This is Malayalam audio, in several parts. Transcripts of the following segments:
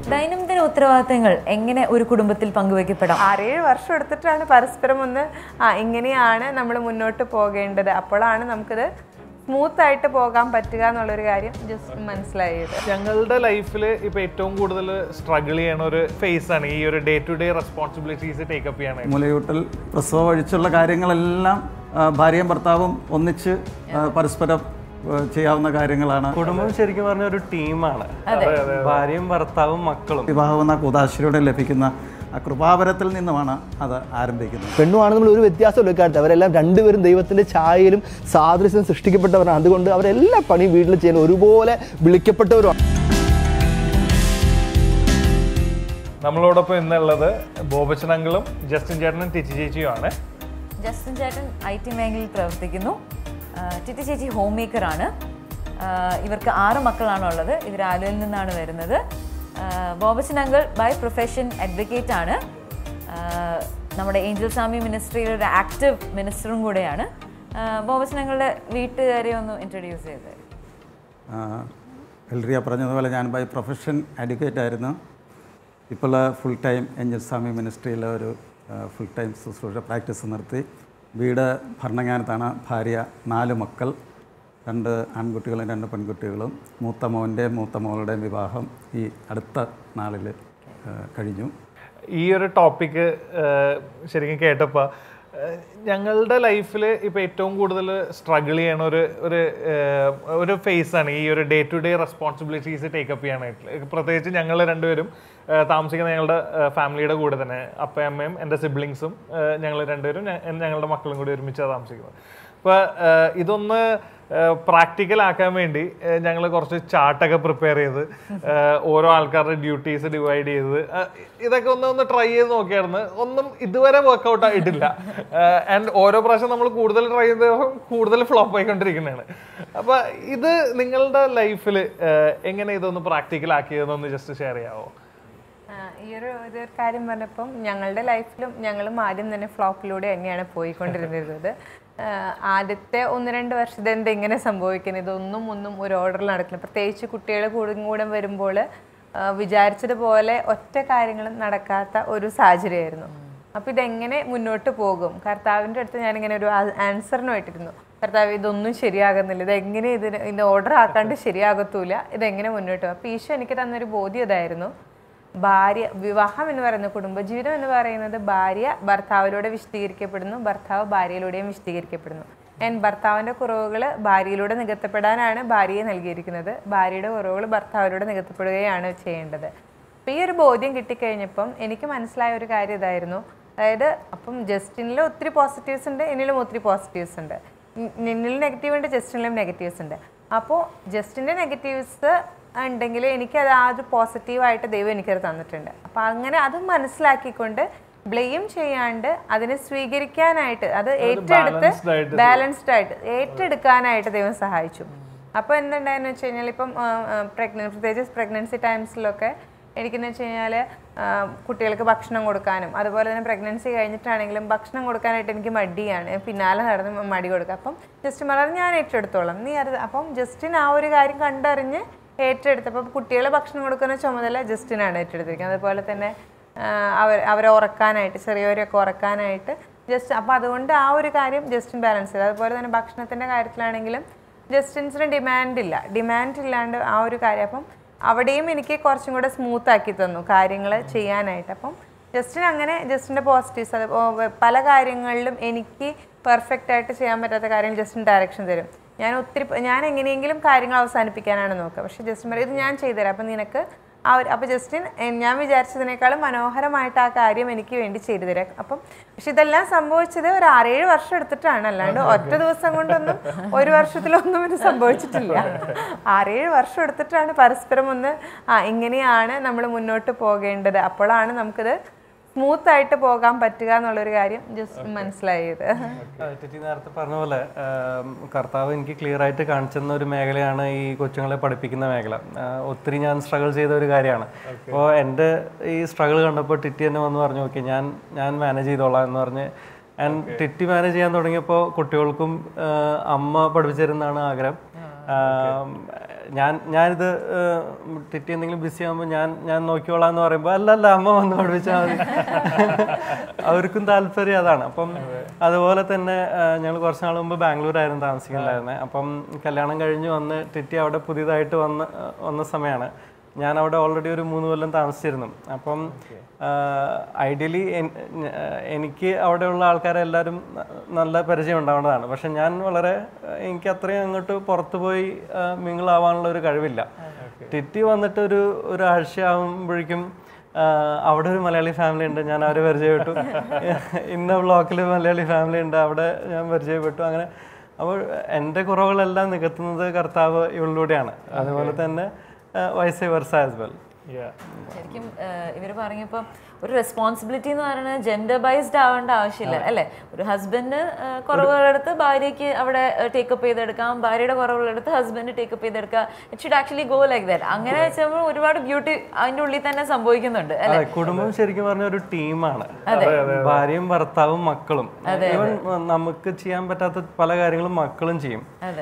ദൈനംദിന ഉത്തരവാദിത്തങ്ങൾ എങ്ങനെ ഒരു കുടുംബത്തിൽ പങ്കുവെക്കപ്പെടാം ആറേഴ് വർഷം എടുത്തിട്ടാണ് പരസ്പരം ഒന്ന് ആ ഇങ്ങനെയാണ് നമ്മൾ മുന്നോട്ട് പോകേണ്ടത് അപ്പോഴാണ് നമുക്കിത് സ്മൂത്ത് ആയിട്ട് പോകാൻ പറ്റുക എന്നുള്ളൊരു കാര്യം ജസ്റ്റ് മനസ്സിലായത് ഞങ്ങളുടെ ലൈഫിൽ ഇപ്പൊ ഏറ്റവും കൂടുതൽ സ്ട്രഗിൾ ചെയ്യണ ഒരു ഫേസ് ആണ് ഈ ഒരു day to day responsibilities take up ചെയ്യാനായിട്ട് മുലയൂട്ടൽ പ്രസവം ഒഴിച്ചുള്ള കാര്യങ്ങളെല്ലാം ആ, ഭാര്യയും ഭർത്താവും ഒന്നിച്ച് ആ, പരസ്പരം ആ, ചെയ്യാവുന്ന കാര്യങ്ങളാണ് കുടുംബം ശരിക്കും പറഞ്ഞ ഒരു ടീമാണ് ഭാര്യയും ഭർത്താവും മക്കളും വിവാഹം എന്ന കുതാശിലൂടെ ലഭിക്കുന്ന ആ കൃപാവരത്തിൽ നിന്നുമാണ് അത് ആരംഭിക്കുന്നത് പെണ്ണുമാണ് നമ്മൾ ഒരു വ്യത്യാസമില്ല കാര്യത്തിൽ അവരെല്ലാം രണ്ടുപേരും ദൈവത്തിന്റെ ഛായയിലും സാദൃശ്യം സൃഷ്ടിക്കപ്പെട്ടവരാണ് അതുകൊണ്ട് അവരെല്ലാ പണിയും വീട്ടിൽ ചെയ്യുന്ന ഒരുപോലെ വിളിക്കപ്പെട്ടവരാണ് നമ്മളോടൊപ്പം ഇന്നുള്ളത് ബോബച്ചനങ്ങളും ജസ്റ്റിൻ ചേട്ടനും ടിച്ചി ചേച്ചിയുമാണ് ജസ്റ്റിൻ ചേട്ടൻ ഐ ടി മേഖലയിൽ പ്രവർത്തിക്കുന്നു ആ, ടിറ്റി ചേച്ചി ഹോം മേക്കറാണ് ആ, ഇവർക്ക് ആറ് മക്കളാണ് ഉള്ളത് ഇവർ ആലുവയിൽ നിന്നാണ് വരുന്നത് ആ, Bobachan uncle by profession advocate ആണ് ആ, നമ്മുടെ ഏഞ്ചൽ സ്വാമി മിനിസ്ട്രിയിലെ ഒരു ആക്റ്റീവ് മിനിസ്റ്ററും കൂടെയാണ് ആ, ബോബച്ചൻ അങ്കിളുടെ വീട്ടുകാരെ ഒന്ന് ഇൻട്രൊഡ്യൂസ് ചെയ്ത് എൽറിയ പറഞ്ഞതുപോലെ ഞാൻ ബൈ പ്രൊഫഷൻ അഡ്വക്കേറ്റ് ആയിരുന്നു ഇപ്പോൾ ഫുൾ ടൈം എഞ്ചൽ സ്വാമി മിനിസ്ട്രിയിലെ ഒരു ഫുൾ ടൈം ശുശ്രൂഷ പ്രാക്ടീസ് നിർത്തി വീട് ഭരണങ്ങാനത്താണ് ഭാര്യ നാല് മക്കൾ രണ്ട് ആൺകുട്ടികളും രണ്ട് പെൺകുട്ടികളും മൂത്ത മോൻ്റെയും മൂത്ത മോളുടെയും വിവാഹം ഈ അടുത്ത നാളിൽ കഴിഞ്ഞു ഈ ഒരു ടോപ്പിക്ക് ശരിക്കും കേട്ടപ്പോൾ ഞങ്ങളുടെ ലൈഫിൽ ഇപ്പോൾ ഏറ്റവും കൂടുതൽ സ്ട്രഗിൾ ചെയ്യണ ഒരു ഒരു ഏഹ്, ഒരു ഫേസ് ആണ് ഈ ഒരു day to day responsibilities take up ചെയ്യാനായിട്ട് പ്രത്യേകിച്ച് ഞങ്ങൾ രണ്ടുപേരും ഏഹ്, താമസിക്കുന്ന ഞങ്ങളുടെ ഫാമിലിയുടെ കൂടെ തന്നെ അപ്പയും അമ്മയും എൻ്റെ സിബ്ലിങ്സും ഞങ്ങൾ രണ്ടുപേരും ഞ- ഞങ്ങളുടെ മക്കളും കൂടി ഒരുമിച്ചാണ് താമസിക്കുന്നത് അപ്പോൾ ഇതൊന്ന് പ്രാക്ടിക്കൽ ആക്കാൻ വേണ്ടി ഞങ്ങൾ കുറച്ച് ചാർട്ടൊക്കെ പ്രിപ്പയർ ചെയ്ത് ഏഹ്, ഓരോ ആൾക്കാരുടെ ഡ്യൂട്ടീസ് ഡിവൈഡ് ചെയ്ത് ഏഹ്, ഇതൊക്കെ ഒന്ന് ഒന്ന് ട്രൈ ചെയ്ത് നോക്കിയായിരുന്നു ഒന്നും ഇതുവരെ വർക്കൗട്ട് ആയിട്ടില്ല ആൻഡ് ഓരോ പ്രാവശ്യം നമ്മൾ കൂടുതൽ ട്രൈ ചെയ്ത് കൂടുതൽ ഫ്ലോപ്പ് ആയിക്കൊണ്ടിരിക്കുന്നതാണ് അപ്പൊ ഇത് നിങ്ങളുടെ ലൈഫിൽ എങ്ങനെ ഇതൊന്ന് പ്രാക്ടിക്കൽ ആക്കിയതെന്നൊന്ന് ജസ്റ്റ് ഷെയർ ചെയ്യാവോ ആ, ഈ ഒരു ഇതൊരു കാര്യം പറഞ്ഞപ്പം ഞങ്ങളുടെ ലൈഫിലും ഞങ്ങളും ആദ്യം തന്നെ ഫ്ലോപ്പിലൂടെ തന്നെയാണ് പോയിക്കൊണ്ടിരുന്നത് ആ, ആദ്യത്തെ ഒന്ന് രണ്ട് വർഷത്തെ എന്താ ഇങ്ങനെ സംഭവിക്കുന്നത് ഇതൊന്നും ഒന്നും ഒരു ഓർഡറിൽ നടക്കില്ല പ്രത്യേകിച്ച് കുട്ടികൾ കൂടും കൂടെ വരുമ്പോൾ ആ, വിചാരിച്ചതുപോലെ ഒറ്റ കാര്യങ്ങളും നടക്കാത്ത ഒരു സാഹചര്യമായിരുന്നു അപ്പോൾ ഇതെങ്ങനെ മുന്നോട്ട് പോകും കർത്താവിൻ്റെ അടുത്ത് ഞാനിങ്ങനെ ഒരു ആൻസറിന് വേണ്ടിയിരുന്നു കർത്താവ് ഇതൊന്നും ശരിയാകുന്നില്ല ഇതെങ്ങനെ ഇതിന് ഇത് ഓർഡർ ആക്കാണ്ട് ശരിയാകത്തൂല ഇതെങ്ങനെ മുന്നോട്ട് പോകും അപ്പോൾ ഈശോ എനിക്ക് തന്നൊരു ബോധ്യം ഇതായിരുന്നു ഭാര്യ വിവാഹം എന്ന് പറയുന്ന കുടുംബജീവിതം എന്ന് പറയുന്നത് ഭാര്യ ഭർത്താവിലൂടെ വിശദീകരിക്കപ്പെടുന്നു ഭർത്താവ് ഭാര്യയിലൂടെയും വിശദീകരിക്കപ്പെടുന്നു ആൻഡ് ഭർത്താവിൻ്റെ കുറവുകൾ ഭാര്യയിലൂടെ നികത്തപ്പെടാനാണ് ഭാര്യയെ നൽകിയിരിക്കുന്നത് ഭാര്യയുടെ കുറവുകൾ ഭർത്താവിലൂടെ നികത്തപ്പെടുകയാണ് ചെയ്യേണ്ടത് അപ്പോൾ ഈ ഒരു ബോധ്യം കിട്ടിക്കഴിഞ്ഞപ്പം എനിക്ക് മനസ്സിലായ ഒരു കാര്യം ഇതായിരുന്നു അതായത് അപ്പം ജസ്റ്റിനിൽ ഒത്തിരി പോസിറ്റീവ്സ് ഉണ്ട് എന്നിലും ഒത്തിരി പോസിറ്റീവ്സ് ഉണ്ട് നി- നിന്നിൽ നെഗറ്റീവ് ഉണ്ട് ജസ്റ്റിനിലും നെഗറ്റീവ്സ് ഉണ്ട് അപ്പോൾ ജസ്റ്റിൻ്റെ നെഗറ്റീവ്സ് ഉണ്ടെങ്കിൽ എനിക്കത് ആ ഒരു പോസിറ്റീവായിട്ട് ദൈവം എനിക്കത് തന്നിട്ടുണ്ട് അപ്പോൾ അങ്ങനെ അത് മനസ്സിലാക്കിക്കൊണ്ട് ബ്ലെയിം ചെയ്യാണ്ട് അതിനെ സ്വീകരിക്കാനായിട്ട് അത് ഏറ്റെടുത്ത് balanced ആയിട്ട് ബാലൻസ്ഡ് ആയിട്ട് ഏറ്റെടുക്കാനായിട്ട് ദൈവം സഹായിച്ചു അപ്പോൾ എന്തുണ്ടായെന്ന് വെച്ച് കഴിഞ്ഞാൽ ഇപ്പം പ്രഗ്നൻസി പ്രത്യേകിച്ച് പ്രഗ്നൻസി ടൈംസിലൊക്കെ എനിക്കെന്ന് വെച്ച് കഴിഞ്ഞാൽ കുട്ടികൾക്ക് ഭക്ഷണം കൊടുക്കാനും അതുപോലെ തന്നെ പ്രഗ്നൻസി കഴിഞ്ഞിട്ടാണെങ്കിലും ഭക്ഷണം കൊടുക്കാനായിട്ട് എനിക്ക് മടിയാണ് പിന്നാലെ നടന്ന് മടി കൊടുക്കുക അപ്പം ജസ്റ്റ് പറഞ്ഞാൽ ഞാൻ ഏറ്റെടുത്തോളാം നീ അത് അപ്പം ജസ്റ്റിന് ആ ഒരു കാര്യം കണ്ടറിഞ്ഞ് ഏറ്റെടുത്തപ്പോൾ കുട്ടികളെ ഭക്ഷണം കൊടുക്കുന്ന ചുമതല ജസ്റ്റിനാണ് ഏറ്റെടുത്തിരിക്കുന്നത് അതുപോലെ തന്നെ ആ, അവർ അവരെ ഉറക്കാനായിട്ട് ചെറിയവരെയൊക്കെ ഉറക്കാനായിട്ട് ജസ്റ്റ് അപ്പോൾ അതുകൊണ്ട് ആ ഒരു കാര്യം ജസ്റ്റിൻ ബാലൻസ് ചെയ്തു അതുപോലെ തന്നെ ഭക്ഷണത്തിൻ്റെ കാര്യത്തിലാണെങ്കിലും ജസ്റ്റിൻസിന് ഡിമാൻഡ് ഇല്ല ഡിമാൻഡ് ഇല്ലാണ്ട് ആ ഒരു കാര്യം അപ്പം അവിടെയും എനിക്ക് കുറച്ചും കൂടെ സ്മൂത്ത് ആക്കി തന്നു കാര്യങ്ങൾ ചെയ്യാനായിട്ട് അപ്പം ജസ്റ്റിന് അങ്ങനെ ജസ്റ്റിൻ്റെ പോസിറ്റീവ്സ് അത് ഓ, വ- പല കാര്യങ്ങളിലും എനിക്ക് പെർഫെക്റ്റ് ആയിട്ട് ചെയ്യാൻ പറ്റാത്ത കാര്യങ്ങൾ ജസ്റ്റിന് ഡയറക്ഷൻ തരും ഞാൻ ഒത്തിരി പ- ഞാൻ എങ്ങനെയെങ്കിലും കാര്യങ്ങൾ അവസാനിപ്പിക്കാനാണ് നോക്കുക പക്ഷേ ജസ്റ്റിൻ പറയും ഇത് ഞാൻ ചെയ്തുതരാം അപ്പം നിനക്ക് ആ ഒരു അപ്പോൾ ജസ്റ്റിൻ എ- ഞാൻ വിചാരിച്ചതിനേക്കാളും മനോഹരമായിട്ട് ആ കാര്യം എനിക്ക് വേണ്ടി ചെയ്തു തരാം അപ്പം പക്ഷെ ഇതെല്ലാം സംഭവിച്ചത് ഒരു ആറേഴ് വർഷം എടുത്തിട്ടാണ് അല്ലാണ്ട് ഒറ്റ ദിവസം കൊണ്ടൊന്നും ഒരു വർഷത്തിലൊന്നും ഇത് സംഭവിച്ചിട്ടില്ല ആറേഴ് വർഷം എടുത്തിട്ടാണ് പരസ്പരം ഒന്ന് ആ ഇങ്ങനെയാണ് നമ്മൾ മുന്നോട്ട് പോകേണ്ടത് അപ്പോഴാണ് നമുക്കിത് സ്മൂത്ത് ആയിട്ട് പോകാൻ പറ്റുക എന്നുള്ളൊരു കാര്യം ജസ്റ്റ് മനസ്സിലായത് ടിറ്റി നേരത്തെ പറഞ്ഞ പോലെ ആം, കർത്താവ് എനിക്ക് ക്ലിയർ ആയിട്ട് കാണിച്ചെന്ന ഒരു മേഖലയാണ് ഈ കൊച്ചുങ്ങളെ പഠിപ്പിക്കുന്ന മേഖല ആ, ഒത്തിരി ഞാൻ സ്ട്രഗിൾ ചെയ്ത ഒരു കാര്യമാണ് അപ്പോൾ എൻ്റെ ഈ സ്ട്രഗിൾ കണ്ടപ്പോൾ ടിറ്റി എന്നെ വന്ന് പറഞ്ഞു ഓക്കെ ഞാൻ ഞാൻ മാനേജ് ചെയ്തോളാം എന്ന് പറഞ്ഞ് ആൻഡ് ടിറ്റി മാനേജ് ചെയ്യാൻ തുടങ്ങിയപ്പോൾ കുട്ടികൾക്കും ആ, അമ്മ പഠിപ്പിച്ചു തരുന്നതാണ് ആഗ്രഹം ആം, ഞാൻ ഞാനിത് ഏഹ്, ടിറ്റി എന്തെങ്കിലും ബിസി ആകുമ്പോൾ ഞാൻ ഞാൻ നോക്കിക്കോളാം എന്ന് പറയുമ്പോൾ അല്ല അല്ല അമ്മ വന്ന് പഠിപ്പിച്ചാൽ മതി അവർക്കും താല്പര്യം അതാണ് അപ്പം അതുപോലെ തന്നെ ഞങ്ങൾ കുറച്ച് നാൾ മുമ്പ് ബാംഗ്ലൂരായിരുന്നു താമസിക്കുന്നുണ്ടായിരുന്നത് അപ്പം കല്യാണം കഴിഞ്ഞ് വന്ന് ടിറ്റി അവിടെ പുതിയതായിട്ട് വന്ന വന്ന സമയമാണ് ഞാൻ അവിടെ ഓൾറെഡി ഒരു മൂന്ന് കൊല്ലം താമസിച്ചിരുന്നു അപ്പം ഐഡിയലി എനിക്ക് അവിടെയുള്ള ആൾക്കാരെ എല്ലാവരും ന- നല്ല പരിചയം ഉണ്ടാവേണ്ടതാണ് പക്ഷെ ഞാൻ വളരെ ആ, എനിക്ക് അത്രയും അങ്ങോട്ട് പുറത്തു പോയി മിങ്കിളാവാനുള്ള ഒരു കഴിവില്ല ടിറ്റി വന്നിട്ട് ഒരു ഒരാഴ്ച ആകുമ്പോഴേക്കും ആ, അവിടെ ഒരു മലയാളി ഫാമിലി ഉണ്ട് ഞാൻ അവരെ പരിചയപ്പെട്ടു ഇന്ന ബ്ലോക്കിൽ മലയാളി ഫാമിലി ഉണ്ട് അവിടെ ഞാൻ പരിചയപ്പെട്ടു അങ്ങനെ അപ്പോൾ എൻ്റെ കുറവുകളെല്ലാം നികത്തുന്നത് കർത്താവ് ഇവളിലൂടെയാണ് അതുപോലെ തന്നെ വൈസ് വെർസ ആസ് വെൽ ശരിക്കും ഇവർ പറഞ്ഞപ്പോൾ ഒരു റെസ്പോൺസിബിലിറ്റി എന്ന് പറയുന്നത് ജെൻഡർ ബൈസ്ഡ് ആവേണ്ട ആവശ്യമില്ല അല്ലേ ഒരു ഹസ്ബൻഡ് കുറവുകളെടുത്ത് ഭാര്യയ്ക്ക് അവിടെ ടേക്കപ്പ് ചെയ്തെടുക്കാം ഭാര്യയുടെ കുറവുകളെടുത്ത് ഹസ്ബൻഡ് ടേക്കപ്പ് ചെയ്തെടുക്കാം it should actually go like that അങ്ങനെ വെച്ചപ്പോൾ ഒരുപാട് ബ്യൂട്ടി അതിൻ്റെ ഉള്ളിൽ തന്നെ സംഭവിക്കുന്നുണ്ട് അല്ലേ അതെ കുടുംബം ശരിക്കും പറഞ്ഞ ഒരു ടീമാണ് ഭാര്യയും ഭർത്താവും മക്കളും ഈവൻ നമുക്ക് ചെയ്യാൻ പറ്റാത്ത പല കാര്യങ്ങളും മക്കളും ചെയ്യും അതെ.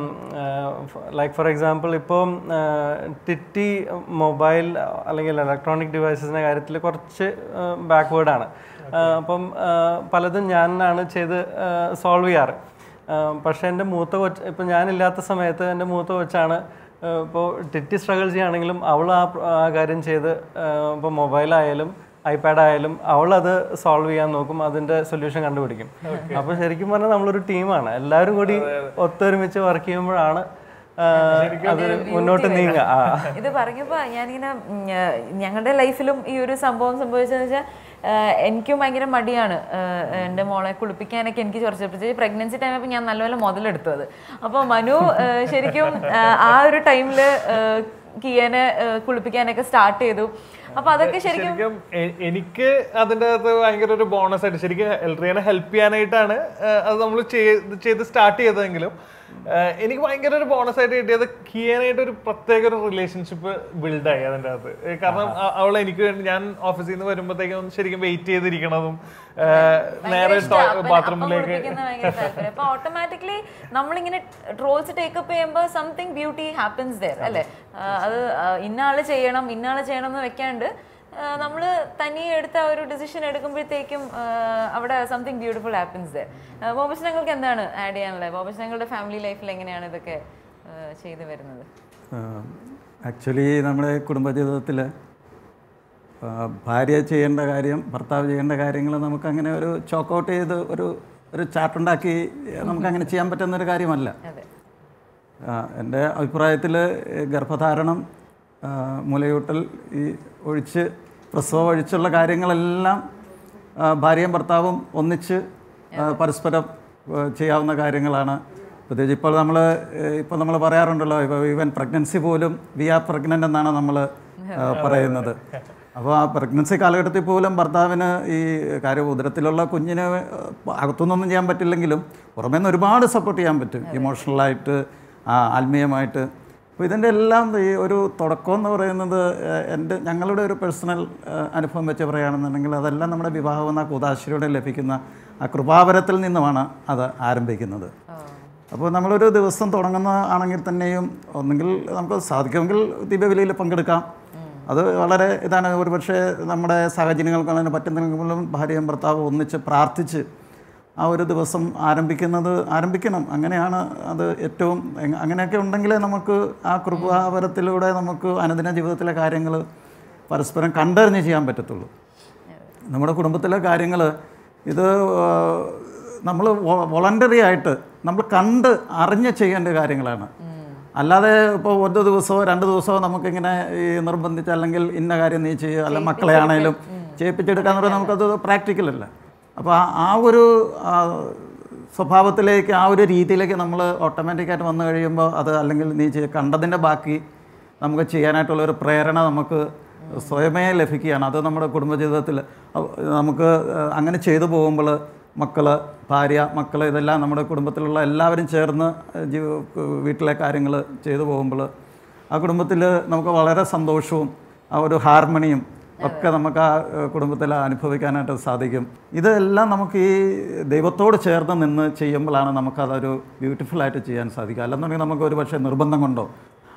ലൈക്ക് ഫോർ എക്സാമ്പിൾ ഇപ്പോൾ ടിറ്റി മൊബൈൽ അല്ലെങ്കിൽ ഇലക്ട്രോണിക് ഡിവൈസസിന്റെ കാര്യത്തിൽ കുറച്ച് ബാക്ക്വേർഡ് ആണ് ആ, അപ്പം ആ, പലതും ഞാനാണ് ചെയ്ത് സോൾവ് ചെയ്യാറ് ആ, പക്ഷേ എൻ്റെ മൂത്ത കൊച്ച് ഇപ്പം ഞാനില്ലാത്ത സമയത്ത് എൻ്റെ മൂത്ത കൊച്ചാണ് ഇപ്പോൾ ടിറ്റി സ്ട്രഗിൾ ചെയ്യുകയാണെങ്കിലും അവൾ ആ പ്ര- ആ കാര്യം ചെയ്ത് ഇപ്പോൾ മൊബൈലായാലും ഐപാഡ് ആയാലും അവൾ അത് സോൾവ് ചെയ്യാൻ നോക്കും അതിന്റെ സൊല്യൂഷൻ കണ്ടുപിടിക്കും അപ്പൊ ശരിക്കും പറഞ്ഞാൽ നമ്മളൊരു ടീമാണ് എല്ലാവരും കൂടി ഒത്തൊരുമിച്ച് വർക്ക് ചെയ്യുമ്പോഴാണ് ആ, അത് മുന്നോട്ട് നീങ്ങുക ആ ഇത് പറഞ്ഞപ്പോൾ ഞാനിങ്ങനെ ഉം, ആ, ഞങ്ങളുടെ ലൈഫിലും ഈ ഒരു സംഭവം സംഭവിച്ചതെന്ന് വെച്ചാൽ ആ, എനിക്കും ഭയങ്കര മടിയാണ് ആ, എൻ്റെ മോളെ കുളിപ്പിക്കാനൊക്കെ എനിക്ക് കുറച്ച് പ്രത്യേകിച്ച് പ്രഗ്നൻസി ടൈമപ്പോൾ ഞാൻ നല്ലപോലെ മുതലെടുത്തു അത് അപ്പോൾ മനു ആ, ശരിക്കും ആ, ആ ഒരു ടൈമിൽ കിയനെ ആ, കുളിപ്പിക്കാനൊക്കെ സ്റ്റാർട്ട് ചെയ്തു അപ്പോൾ അതൊക്കെ ശരിക്കും ശരിക്കും എ- എനിക്ക് അതിൻ്റെ അകത്ത് ഭയങ്കര ഒരു ബോണസ് ആയിട്ട് ശരിക്കും എൽറിയനെ ഹെൽപ്പ് ചെയ്യാനായിട്ടാണ് ആ, അത് നമ്മൾ ചെയ്ത് സ്റ്റാർട്ട് ചെയ്തതെങ്കിലും ആ, എനിക്ക് ഭയങ്കര ഒരു ബോണസ് ആയിട്ട് കിട്ടിയത് കിയാനായിട്ട് ഒരു പ്രത്യേക ഒരു റിലേഷൻഷിപ്പ് ബിൽഡായി അതിൻ്റെ അകത്ത് ഏ, കാരണം അ- അവൾ എനിക്ക് വേണ്ടി ഞാൻ ഓഫീസിൽ നിന്ന് വരുമ്പോഴത്തേക്കും ശരിക്കും വെയിറ്റ് ചെയ്തിരിക്കണതും ആ, നേരെ ബാത്റൂമിലേക്ക് അപ്പൊ ഓട്ടോമാറ്റിക്കലി നമ്മളിങ്ങനെ ട്രോൾസ് ടേക്കപ്പ് ചെയ്യുമ്പോൾ സംതിങ് ബ്യൂട്ടി ഹാപ്പൻസ് ദർ അല്ലേ ആ, അത് ആ, ഇന്ന ആള് ചെയ്യണം ഇന്ന ആള് ചെയ്യണം എന്ന് വെക്കാണ്ട് നമ്മൾ തനിയെ എടുത്ത ആ ഒരു ഡിസിഷൻ എടുക്കുമ്പോഴത്തേക്കും ആ, അവിടെ സംതിങ് ബ്യൂട്ടിഫുൾ ഹാപ്പൻസ് ദർ ബോബസ് ഞങ്ങൾക്ക് എന്താണ് ആഡ് ചെയ്യാനുള്ളത് ബോബസ് ഞങ്ങളുടെ ഫാമിലി ലൈഫിൽ എങ്ങനെയാണ് ഇതൊക്കെ ആ, ചെയ്തു വരുന്നത് ആക്ച്വലി നമ്മുടെ കുടുംബജീവിതത്തിൽ ഭാര്യ ചെയ്യേണ്ട കാര്യം ഭർത്താവ് ചെയ്യേണ്ട കാര്യങ്ങൾ നമുക്കങ്ങനെ ഒരു ചോക്കൗട്ട് ചെയ്ത് ഒരു ഒരു ചാർട്ടുണ്ടാക്കി നമുക്കങ്ങനെ ചെയ്യാൻ പറ്റുന്ന ഒരു കാര്യമല്ല അതെ ആ, എൻ്റെ അഭിപ്രായത്തിൽ ഗർഭധാരണം ആ, മുലയൂട്ടൽ ഈ ഒഴിച്ച് പ്രസവം ഒഴിച്ചുള്ള കാര്യങ്ങളെല്ലാം ആ, ഭാര്യയും ഭർത്താവും ഒന്നിച്ച് ആ, പരസ്പരം ആ, ചെയ്യാവുന്ന കാര്യങ്ങളാണ് പ്രത്യേകിച്ച് ഇപ്പോൾ നമ്മൾ ഇപ്പോൾ നമ്മൾ പറയാറുണ്ടല്ലോ ഇപ്പോൾ ഈവൻ പ്രഗ്നൻസി പോലും വി ആർ പ്രഗ്നൻ്റ് എന്നാണ് നമ്മൾ പറയുന്നത് അപ്പോൾ ആ പ്രഗ്നൻസി കാലഘട്ടത്തിൽ പോലും ഭർത്താവിന് ഈ കാര്യം ഉദരത്തിലുള്ള കുഞ്ഞിനെ ആ, അകത്തുനിന്നൊന്നും ചെയ്യാൻ പറ്റില്ലെങ്കിലും പുറമേ നിന്ന് ഒരുപാട് സപ്പോർട്ട് ചെയ്യാൻ പറ്റും ഇമോഷണലായിട്ട് ആ, ആത്മീയമായിട്ട് അപ്പോൾ ഇതിൻ്റെ എല്ലാം ഈ ഒരു തുടക്കം എന്ന് പറയുന്നത് ഏഹ്, എൻ്റെ ഞങ്ങളുടെ ഒരു പേഴ്സണൽ അനുഭവം വെച്ച് പറയുകയാണെന്നുണ്ടെങ്കിൽ അതെല്ലാം നമ്മുടെ വിവാഹം എന്ന കുതാശിലൂടെ ലഭിക്കുന്ന ആ കൃപാവരത്തിൽ നിന്നുമാണ് അത് ആരംഭിക്കുന്നത് അപ്പോൾ നമ്മളൊരു ദിവസം തുടങ്ങുന്ന ആണെങ്കിൽ തന്നെയും ഒന്നെങ്കിൽ നമുക്ക് സാധിക്കുമെങ്കിൽ ദിവ്യബലിയിൽ പങ്കെടുക്കാം അത് വളരെ ഇതാണ് ഒരുപക്ഷെ നമ്മുടെ സാഹചര്യങ്ങൾക്ക് അങ്ങനെ പറ്റുന്നെങ്കിലും ഭാര്യയും ഭർത്താവും ഒന്നിച്ച് പ്രാർത്ഥിച്ച് ആ ഒരു ദിവസം ആരംഭിക്കുന്നത് ആരംഭിക്കണം അങ്ങനെയാണ് അത് ഏറ്റവും എങ്ങ- അങ്ങനെയൊക്കെ ഉണ്ടെങ്കിലേ നമുക്ക് ആ കൃപാവരത്തിലൂടെ നമുക്ക് അനുദിന ജീവിതത്തിലെ കാര്യങ്ങൾ പരസ്പരം കണ്ടറിഞ്ഞ് ചെയ്യാൻ പറ്റത്തുള്ളൂ നമ്മുടെ കുടുംബത്തിലെ കാര്യങ്ങൾ ഇത് നമ്മൾ വോളണ്ടറി ആയിട്ട് നമ്മൾ കണ്ട് അറിഞ്ഞ് ചെയ്യേണ്ട കാര്യങ്ങളാണ് അല്ലാതെ ഇപ്പോൾ ഒരു ദിവസമോ രണ്ട് ദിവസമോ നമുക്കിങ്ങനെ ഈ നിർബന്ധിച്ച് അല്ലെങ്കിൽ ഇന്ന കാര്യം നീ ചെയ്യുക അല്ല മക്കളെ ആണെങ്കിലും ചെയ്യിപ്പിച്ചെടുക്കാന്ന് പറഞ്ഞാൽ നമുക്കത് പ്രാക്ടിക്കൽ അല്ല അപ്പോൾ ആ- ആ ഒരു ആ, സ്വഭാവത്തിലേക്ക് ആ ഒരു രീതിയിലേക്ക് നമ്മൾ ഓട്ടോമാറ്റിക്കായിട്ട് വന്നു കഴിയുമ്പോൾ അത് അല്ലെങ്കിൽ നീ ചെയ്യ കണ്ടതിൻ്റെ ബാക്കി നമുക്ക് ചെയ്യാനായിട്ടുള്ള ഒരു പ്രേരണ നമുക്ക് സ്വയമേ ലഭിക്കുകയാണ് അത് നമ്മുടെ കുടുംബജീവിതത്തിൽ അഹ് നമുക്ക് ഏഹ്, അങ്ങനെ ചെയ്തു പോകുമ്പോൾ മക്കൾ ഭാര്യ മക്കൾ ഇതെല്ലാം നമ്മുടെ കുടുംബത്തിലുള്ള എല്ലാവരും ചേർന്ന് ഏഹ്, ജീവ വീട്ടിലെ കാര്യങ്ങൾ ചെയ്തു പോകുമ്പോൾ ആ കുടുംബത്തിൽ നമുക്ക് വളരെ സന്തോഷവും ആ ഒരു ഹാർമണിയും ഒക്കെ നമുക്ക് ആ ഏഹ്, കുടുംബത്തിൽ അനുഭവിക്കാനായിട്ട് സാധിക്കും ഇതെല്ലാം നമുക്ക് ഈ ദൈവത്തോട് ചേർന്ന് നിന്ന് ചെയ്യുമ്പോഴാണ് നമുക്കതൊരു ബ്യൂട്ടിഫുൾ ആയിട്ട് ചെയ്യാൻ സാധിക്കുക അല്ലെന്നുണ്ടെങ്കിൽ നമുക്ക് ഒരു പക്ഷേ നിർബന്ധം കൊണ്ടോ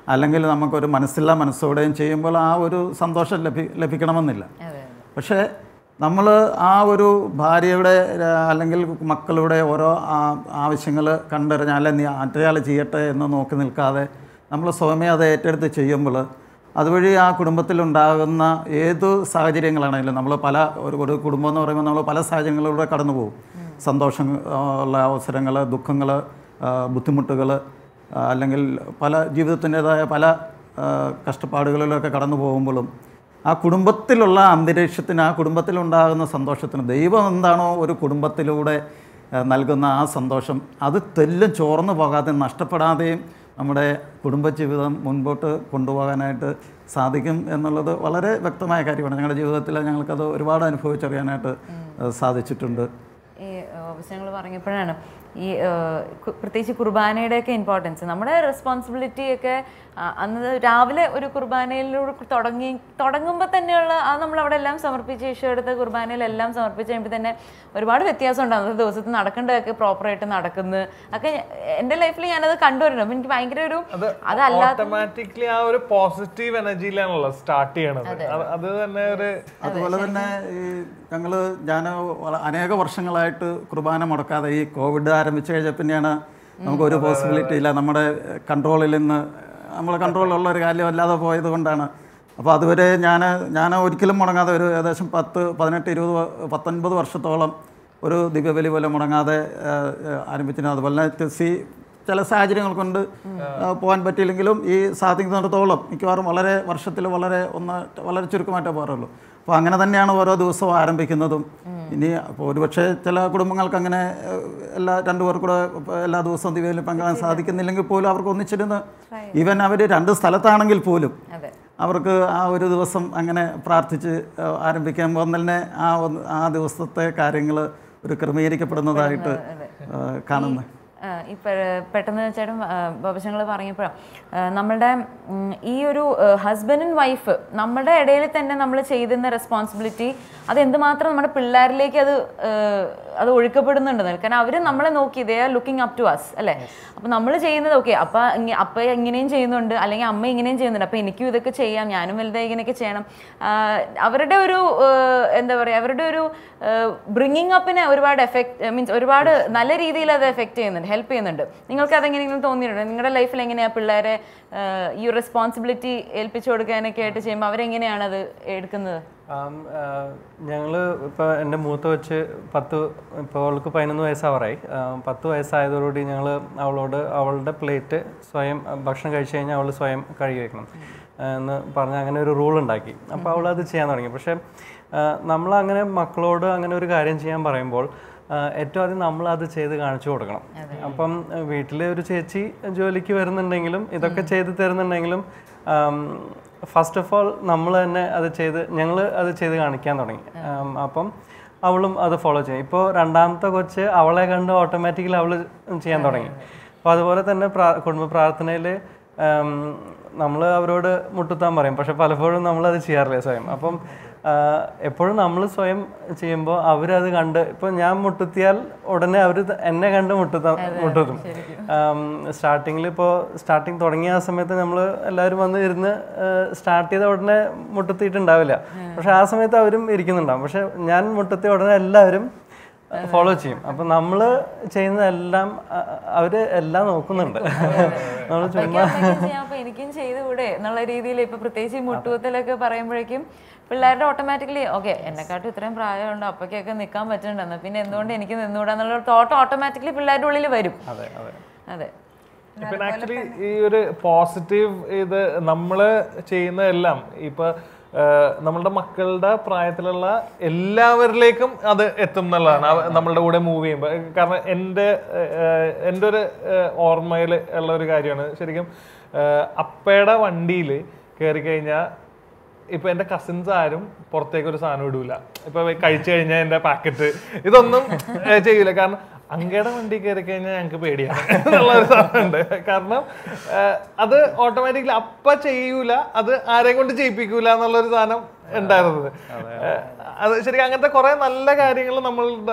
അല്ലെങ്കിൽ നമുക്കൊരു മനസ്സില്ലാ മനസ്സോടെയും ചെയ്യുമ്പോൾ ആ ഒരു സന്തോഷം ലഭി ലഭിക്കണമെന്നില്ല പക്ഷേ നമ്മൾ ആ ഒരു ഭാര്യയുടെ ആ, അല്ലെങ്കിൽ മക്കളുടെ ഓരോ ആവശ്യങ്ങൾ കണ്ടറിഞ്ഞാൽ അല്ലെ നീ മറ്റേയാൾ ചെയ്യട്ടെ എന്ന് നോക്കി നിൽക്കാതെ നമ്മൾ സ്വയമേ അത് ഏറ്റെടുത്ത് ചെയ്യുമ്പോൾ അതുവഴി ആ കുടുംബത്തിലുണ്ടാകുന്ന ഏത് സാഹചര്യങ്ങളാണെങ്കിലും നമ്മൾ പല ഒരു ഒരു കുടുംബം എന്ന് പറയുമ്പോൾ നമ്മൾ പല സാഹചര്യങ്ങളിലൂടെ കടന്നു പോകും സന്തോഷം ആ, ഉള്ള അവസരങ്ങൾ ദുഃഖങ്ങൾ ബുദ്ധിമുട്ടുകൾ അല്ലെങ്കിൽ പല ജീവിതത്തിൻ്റെതായ പല ആ, കഷ്ടപ്പാടുകളിലൊക്കെ കടന്നു പോകുമ്പോഴും ആ കുടുംബത്തിലുള്ള അന്തരീക്ഷത്തിന് ആ കുടുംബത്തിലുണ്ടാകുന്ന സന്തോഷത്തിന് ദൈവം എന്താണോ ഒരു കുടുംബത്തിലൂടെ ആ, നൽകുന്ന ആ സന്തോഷം അത് തെല്ലും ചോർന്നു പോകാതെ നഷ്ടപ്പെടാതെയും നമ്മുടെ കുടുംബജീവിതം മുൻപോട്ട് കൊണ്ടുപോകാനായിട്ട് സാധിക്കും എന്നുള്ളത് വളരെ വ്യക്തമായ കാര്യമാണ് ഞങ്ങളുടെ ജീവിതത്തിൽ ഞങ്ങൾക്കത് ഒരുപാട് അനുഭവിച്ചറിയാനായിട്ട് ആ, സാധിച്ചിട്ടുണ്ട് ഈ ഞങ്ങൾ പറഞ്ഞപ്പോഴാണ് ഈ ഏഹ്, കു- പ്രത്യേകിച്ച് കുർബാനയുടെയൊക്കെ ഇമ്പോർട്ടൻസ് നമ്മുടെ റെസ്പോൺസിബിലിറ്റി ഒക്കെ ആ, അന്ന് രാവിലെ ഒരു കുർബാനയിലൂടെ തുടങ്ങി തുടങ്ങുമ്പോൾ തന്നെയുള്ള ആ നമ്മൾ അവിടെ എല്ലാം സമർപ്പിച്ച് ഈശോ എടുത്ത കുർബാനയിലെല്ലാം സമർപ്പിച്ച് കഴിയുമ്പോൾ തന്നെ ഒരുപാട് വ്യത്യാസം ഉണ്ട് അന്നത്തെ ദിവസത്തിൽ നടക്കേണ്ടതൊക്കെ പ്രോപ്പറായിട്ട് നടക്കുന്നു ഒക്കെ ഞ- എൻ്റെ ലൈഫിൽ ഞാനത് കണ്ടുവരുന്നു അപ്പം എനിക്ക് ഭയങ്കര ഒരു അതല്ലാത്ത ഓട്ടോമാറ്റിക്കലി ആ ഒരു പോസിറ്റീവ് എനർജിയിലാണല്ലോ സ്റ്റാർട്ട് ചെയ്യണത് അത് അത് തന്നെ ഒരു അതുപോലെ തന്നെ ഈ ഞങ്ങൾ ഞാൻ അനേക വർഷങ്ങളായിട്ട് കുർബാന മുടക്കാതെ ഈ കോവിഡ് ആരംഭിച്ചു കഴിഞ്ഞ പിന്നെയാണ് നമുക്ക് ഒരു പോസിബിലിറ്റി ഇല്ല നമ്മുടെ കൺട്രോളിൽ നിന്ന് നമ്മളെ കൺട്രോളിലുള്ള ഒരു കാര്യം അല്ലാതെ പോയത് കൊണ്ടാണ് അപ്പോൾ അതുവരെ ഞാൻ ഞാൻ ഒരിക്കലും മുടങ്ങാതെ ഒരു ഏകദേശം പത്ത് പതിനെട്ട് ഇരുപത് വ- പത്തൊൻപത് വർഷത്തോളം ഒരു ദിവ്യബലി പോലെ മുടങ്ങാതെ ആ, ആ, ആരംഭിച്ചിരുന്നു അതുപോലെ തന്നെ സി ചില സാഹചര്യങ്ങൾ കൊണ്ട് ആ, പോകാൻ പറ്റിയില്ലെങ്കിലും ഈ സാധിക്കുന്നിടത്തോളം മിക്കവാറും വളരെ വർഷത്തിൽ വളരെ ഒന്ന് വളരെ ചുരുക്കമായിട്ടേ പോകാറുള്ളൂ അപ്പോൾ അങ്ങനെ തന്നെയാണ് ഓരോ ദിവസവും ആരംഭിക്കുന്നതും ഇനി അപ്പോൾ ഒരുപക്ഷെ ചില കുടുംബങ്ങൾക്ക് അങ്ങനെ ഏഹ്, എല്ലാ രണ്ടു പേർ കൂടെ ഇപ്പൊ എല്ലാ ദിവസവും ദിവ്യയിൽ പങ്കാൻ സാധിക്കുന്നില്ലെങ്കിൽ പോലും അവർക്ക് ഒന്നിച്ചിരുന്ന് ഈവൻ അവർ രണ്ട് സ്ഥലത്താണെങ്കിൽ പോലും അവർക്ക് ആ ഒരു ദിവസം അങ്ങനെ പ്രാർത്ഥിച്ച് ഏഹ്, ആരംഭിക്കുമ്പോൾ തന്നെ ആ ഒന്ന് ആ ദിവസത്തെ കാര്യങ്ങൾ ഒരു ക്രമീകരിക്കപ്പെടുന്നതായിട്ട് ഏഹ്, കാണുന്നു ആ, ഈ പെ- പെട്ടെന്ന് ചേട്ടൻ ബോബശങ്ങൾ പറഞ്ഞപ്പോഴാണ് നമ്മളുടെ ഉം, ഈ ഒരു ഹസ്ബൻഡ് ആൻഡ് വൈഫ് നമ്മുടെ ഇടയിൽ തന്നെ നമ്മൾ ചെയ്തുന്ന റെസ്പോൺസിബിലിറ്റി അത് എന്തുമാത്രം നമ്മുടെ പിള്ളേരിലേക്ക് അത് ആ, അത് ഒഴുക്കപ്പെടുന്നുണ്ടെന്ന് കാരണം അവർ നമ്മളെ നോക്കി they are looking up to us അല്ലേ അപ്പം നമ്മൾ ചെയ്യുന്നത് ഓക്കെ അപ്പ ഇങ്ങ- അപ്പ ഇങ്ങനെയും ചെയ്യുന്നുണ്ട് അല്ലെങ്കിൽ അമ്മ ഇങ്ങനെയും ചെയ്യുന്നുണ്ട് അപ്പം എനിക്കും ഇതൊക്കെ ചെയ്യാം ഞാനും വലുതായി ഇങ്ങനെയൊക്കെ ചെയ്യണം ആ, അവരുടെ ഒരു ആ, എന്താ പറയുക അവരുടെ ഒരു ബ്രിങ്ങിങ് അപ്പിനെ ഒരുപാട് എഫക്ട് മീൻസ് ഒരുപാട് നല്ല രീതിയിൽ അത് എഫക്ട് ചെയ്യുന്നുണ്ട് ഹെൽപ്പ് ചെയ്യുന്നുണ്ട് നിങ്ങൾക്ക് അതെങ്ങനെയെങ്കിലും തോന്നിയിട്ടുണ്ടോ നിങ്ങളുടെ ലൈഫിൽ എങ്ങനെയാണ് പിള്ളേരെ ആ, ഈ ഒരു റെസ്പോൺസിബിലിറ്റി ഏൽപ്പിച്ചു കൊടുക്കാനൊക്കെ ആയിട്ട് ചെയ്യുമ്പോൾ അവരെങ്ങനെയാണ് അത് എടുക്കുന്നത് ഞങ്ങൾ ഇപ്പോൾ എൻ്റെ മൂത്ത വെച്ച് പത്ത് ഇപ്പോൾ അവൾക്ക് പതിനൊന്ന് വയസ്സാവറായി ആ, പത്ത് വയസ്സായതോടുകൂടി ഞങ്ങൾ അവളോട് അവളുടെ പ്ലേറ്റ് സ്വയം ആ, ഭക്ഷണം കഴിച്ചു കഴിഞ്ഞാൽ അവൾ സ്വയം കഴുകി വെക്കണം ആ, എന്ന് പറഞ്ഞ് അങ്ങനെ ഒരു റൂൾ ഉണ്ടാക്കി അപ്പോൾ അവൾ അത് ചെയ്യാൻ തുടങ്ങി പക്ഷേ നമ്മൾ അങ്ങനെ മക്കളോട് അങ്ങനെ ഒരു കാര്യം ചെയ്യാൻ പറയുമ്പോൾ ആ, ഏറ്റവും ആദ്യം നമ്മൾ അത് ചെയ്ത് കാണിച്ചു കൊടുക്കണം അപ്പം വീട്ടിലെ ഒരു ചേച്ചി ജോലിക്ക് വരുന്നുണ്ടെങ്കിലും ഇതൊക്കെ ചെയ്ത് തരുന്നുണ്ടെങ്കിലും ഫസ്റ്റ് ഓഫ് ഓൾ നമ്മൾ തന്നെ അത് ചെയ്ത് ഞങ്ങൾ അത് ചെയ്ത് കാണിക്കാൻ തുടങ്ങി ആം, അപ്പം അവളും അത് ഫോളോ ചെയ്യും ഇപ്പോൾ രണ്ടാമത്തെ കൊച്ച് അവളെ കണ്ട് ഓട്ടോമാറ്റിക്കലി അവൾ ചെയ്യാൻ തുടങ്ങി അപ്പോൾ അതുപോലെ തന്നെ പ്രാ കുടുംബ പ്രാർത്ഥനയിൽ നമ്മൾ അവരോട് മുട്ടുത്താൻ പറയും പക്ഷെ പലപ്പോഴും നമ്മളത് ചെയ്യാറില്ല സ്വയം അപ്പം ആ, എപ്പോഴും നമ്മൾ സ്വയം ചെയ്യുമ്പോൾ അവരത് കണ്ട് ഇപ്പോൾ ഞാൻ മുട്ടുത്തിയാൽ ഉടനെ അവർ എന്നെ കണ്ട് മുട്ടുത്താൻ മുട്ടുത്തും സ്റ്റാർട്ടിങ്ങിൽ ഇപ്പോൾ സ്റ്റാർട്ടിങ് തുടങ്ങിയ ആ സമയത്ത് നമ്മൾ എല്ലാവരും വന്ന് ഇരുന്ന് സ്റ്റാർട്ട് ചെയ്ത ഉടനെ മുട്ടുത്തിയിട്ടുണ്ടാവില്ല പക്ഷെ ആ സമയത്ത് അവരും ഇരിക്കുന്നുണ്ടാവും പക്ഷെ ഞാൻ മുട്ടുത്തിയ ഉടനെ എല്ലാവരും ഫോളോ ചെയ്യും അപ്പം നമ്മൾ ചെയ്യുന്നതെല്ലാം അ- അവര് എല്ലാം നോക്കുന്നുണ്ട് നമ്മൾ ചുമ്മാ അപ്പൊ എനിക്കും ചെയ്തുകൂടെ എന്നുള്ള രീതിയിൽ ഇപ്പൊ പ്രത്യേകിച്ച് ഈ മുട്ടുകുത്തലൊക്കെ പറയുമ്പോഴേക്കും പിള്ളേരുടെ ഓട്ടോമാറ്റിക്കലി ഓക്കെ എന്നെക്കാട്ടും ഇത്രയും പ്രായമുണ്ട് അപ്പൊക്കൊക്കെ നിൽക്കാൻ പറ്റുന്നുണ്ടെന്ന് പിന്നെ എന്തുകൊണ്ട് എനിക്ക് നിന്നുകൂടാ എന്നുള്ള തോട്ട് ഓട്ടോമാറ്റിക്കലി പിള്ളേരുടെ ഉള്ളിൽ വരും അതെ അതെ അതെ പിന്നെ ആക്ച്വലി ഈ ഒരു പോസിറ്റീവ് ഇത് നമ്മള് ചെയ്യുന്നതെല്ലാം ഇപ്പൊ ആഹ്, നമ്മളുടെ മക്കളുടെ പ്രായത്തിലുള്ള എല്ലാവരിലേക്കും അത് എത്തും എന്നുള്ളതാണ് അവ- നമ്മളുടെ കൂടെ മൂവ് ചെയ്യുമ്പോൾ കാരണം എൻ്റെ ആഹ്, എൻ്റെ ഒരു ഓർമ്മയിൽ ഉള്ള ഒരു കാര്യമാണ് ശരിക്കും ആഹ്, അപ്പയുടെ വണ്ടിയിൽ കയറി കഴിഞ്ഞാൽ ഇപ്പൊ എന്റെ കസിൻസ് ആരും പുറത്തേക്ക് ഒരു സാധനം ഇടൂല ഇപ്പൊ കഴിച്ചു കഴിഞ്ഞാൽ എന്റെ പാക്കറ്റ് ഇതൊന്നും ഏ, ചെയ്യൂല കാരണം അങ്ങയുടെ വണ്ടി കയറി കഴിഞ്ഞാൽ ഞങ്ങൾക്ക് പേടിയാണ് എന്നുള്ള ഒരു സാധനമുണ്ട് കാരണം ഏ, അത് ഓട്ടോമാറ്റിക്കലി അപ്പ ചെയ്യൂല അത് ആരെയും കൊണ്ട് ചെയ്യിപ്പിക്കൂല എന്നുള്ള ഒരു സാധനം ഉണ്ടായിരുന്നത് ഏ, അത് ശരിക്കും അങ്ങനത്തെ കുറെ നല്ല കാര്യങ്ങൾ നമ്മളുടെ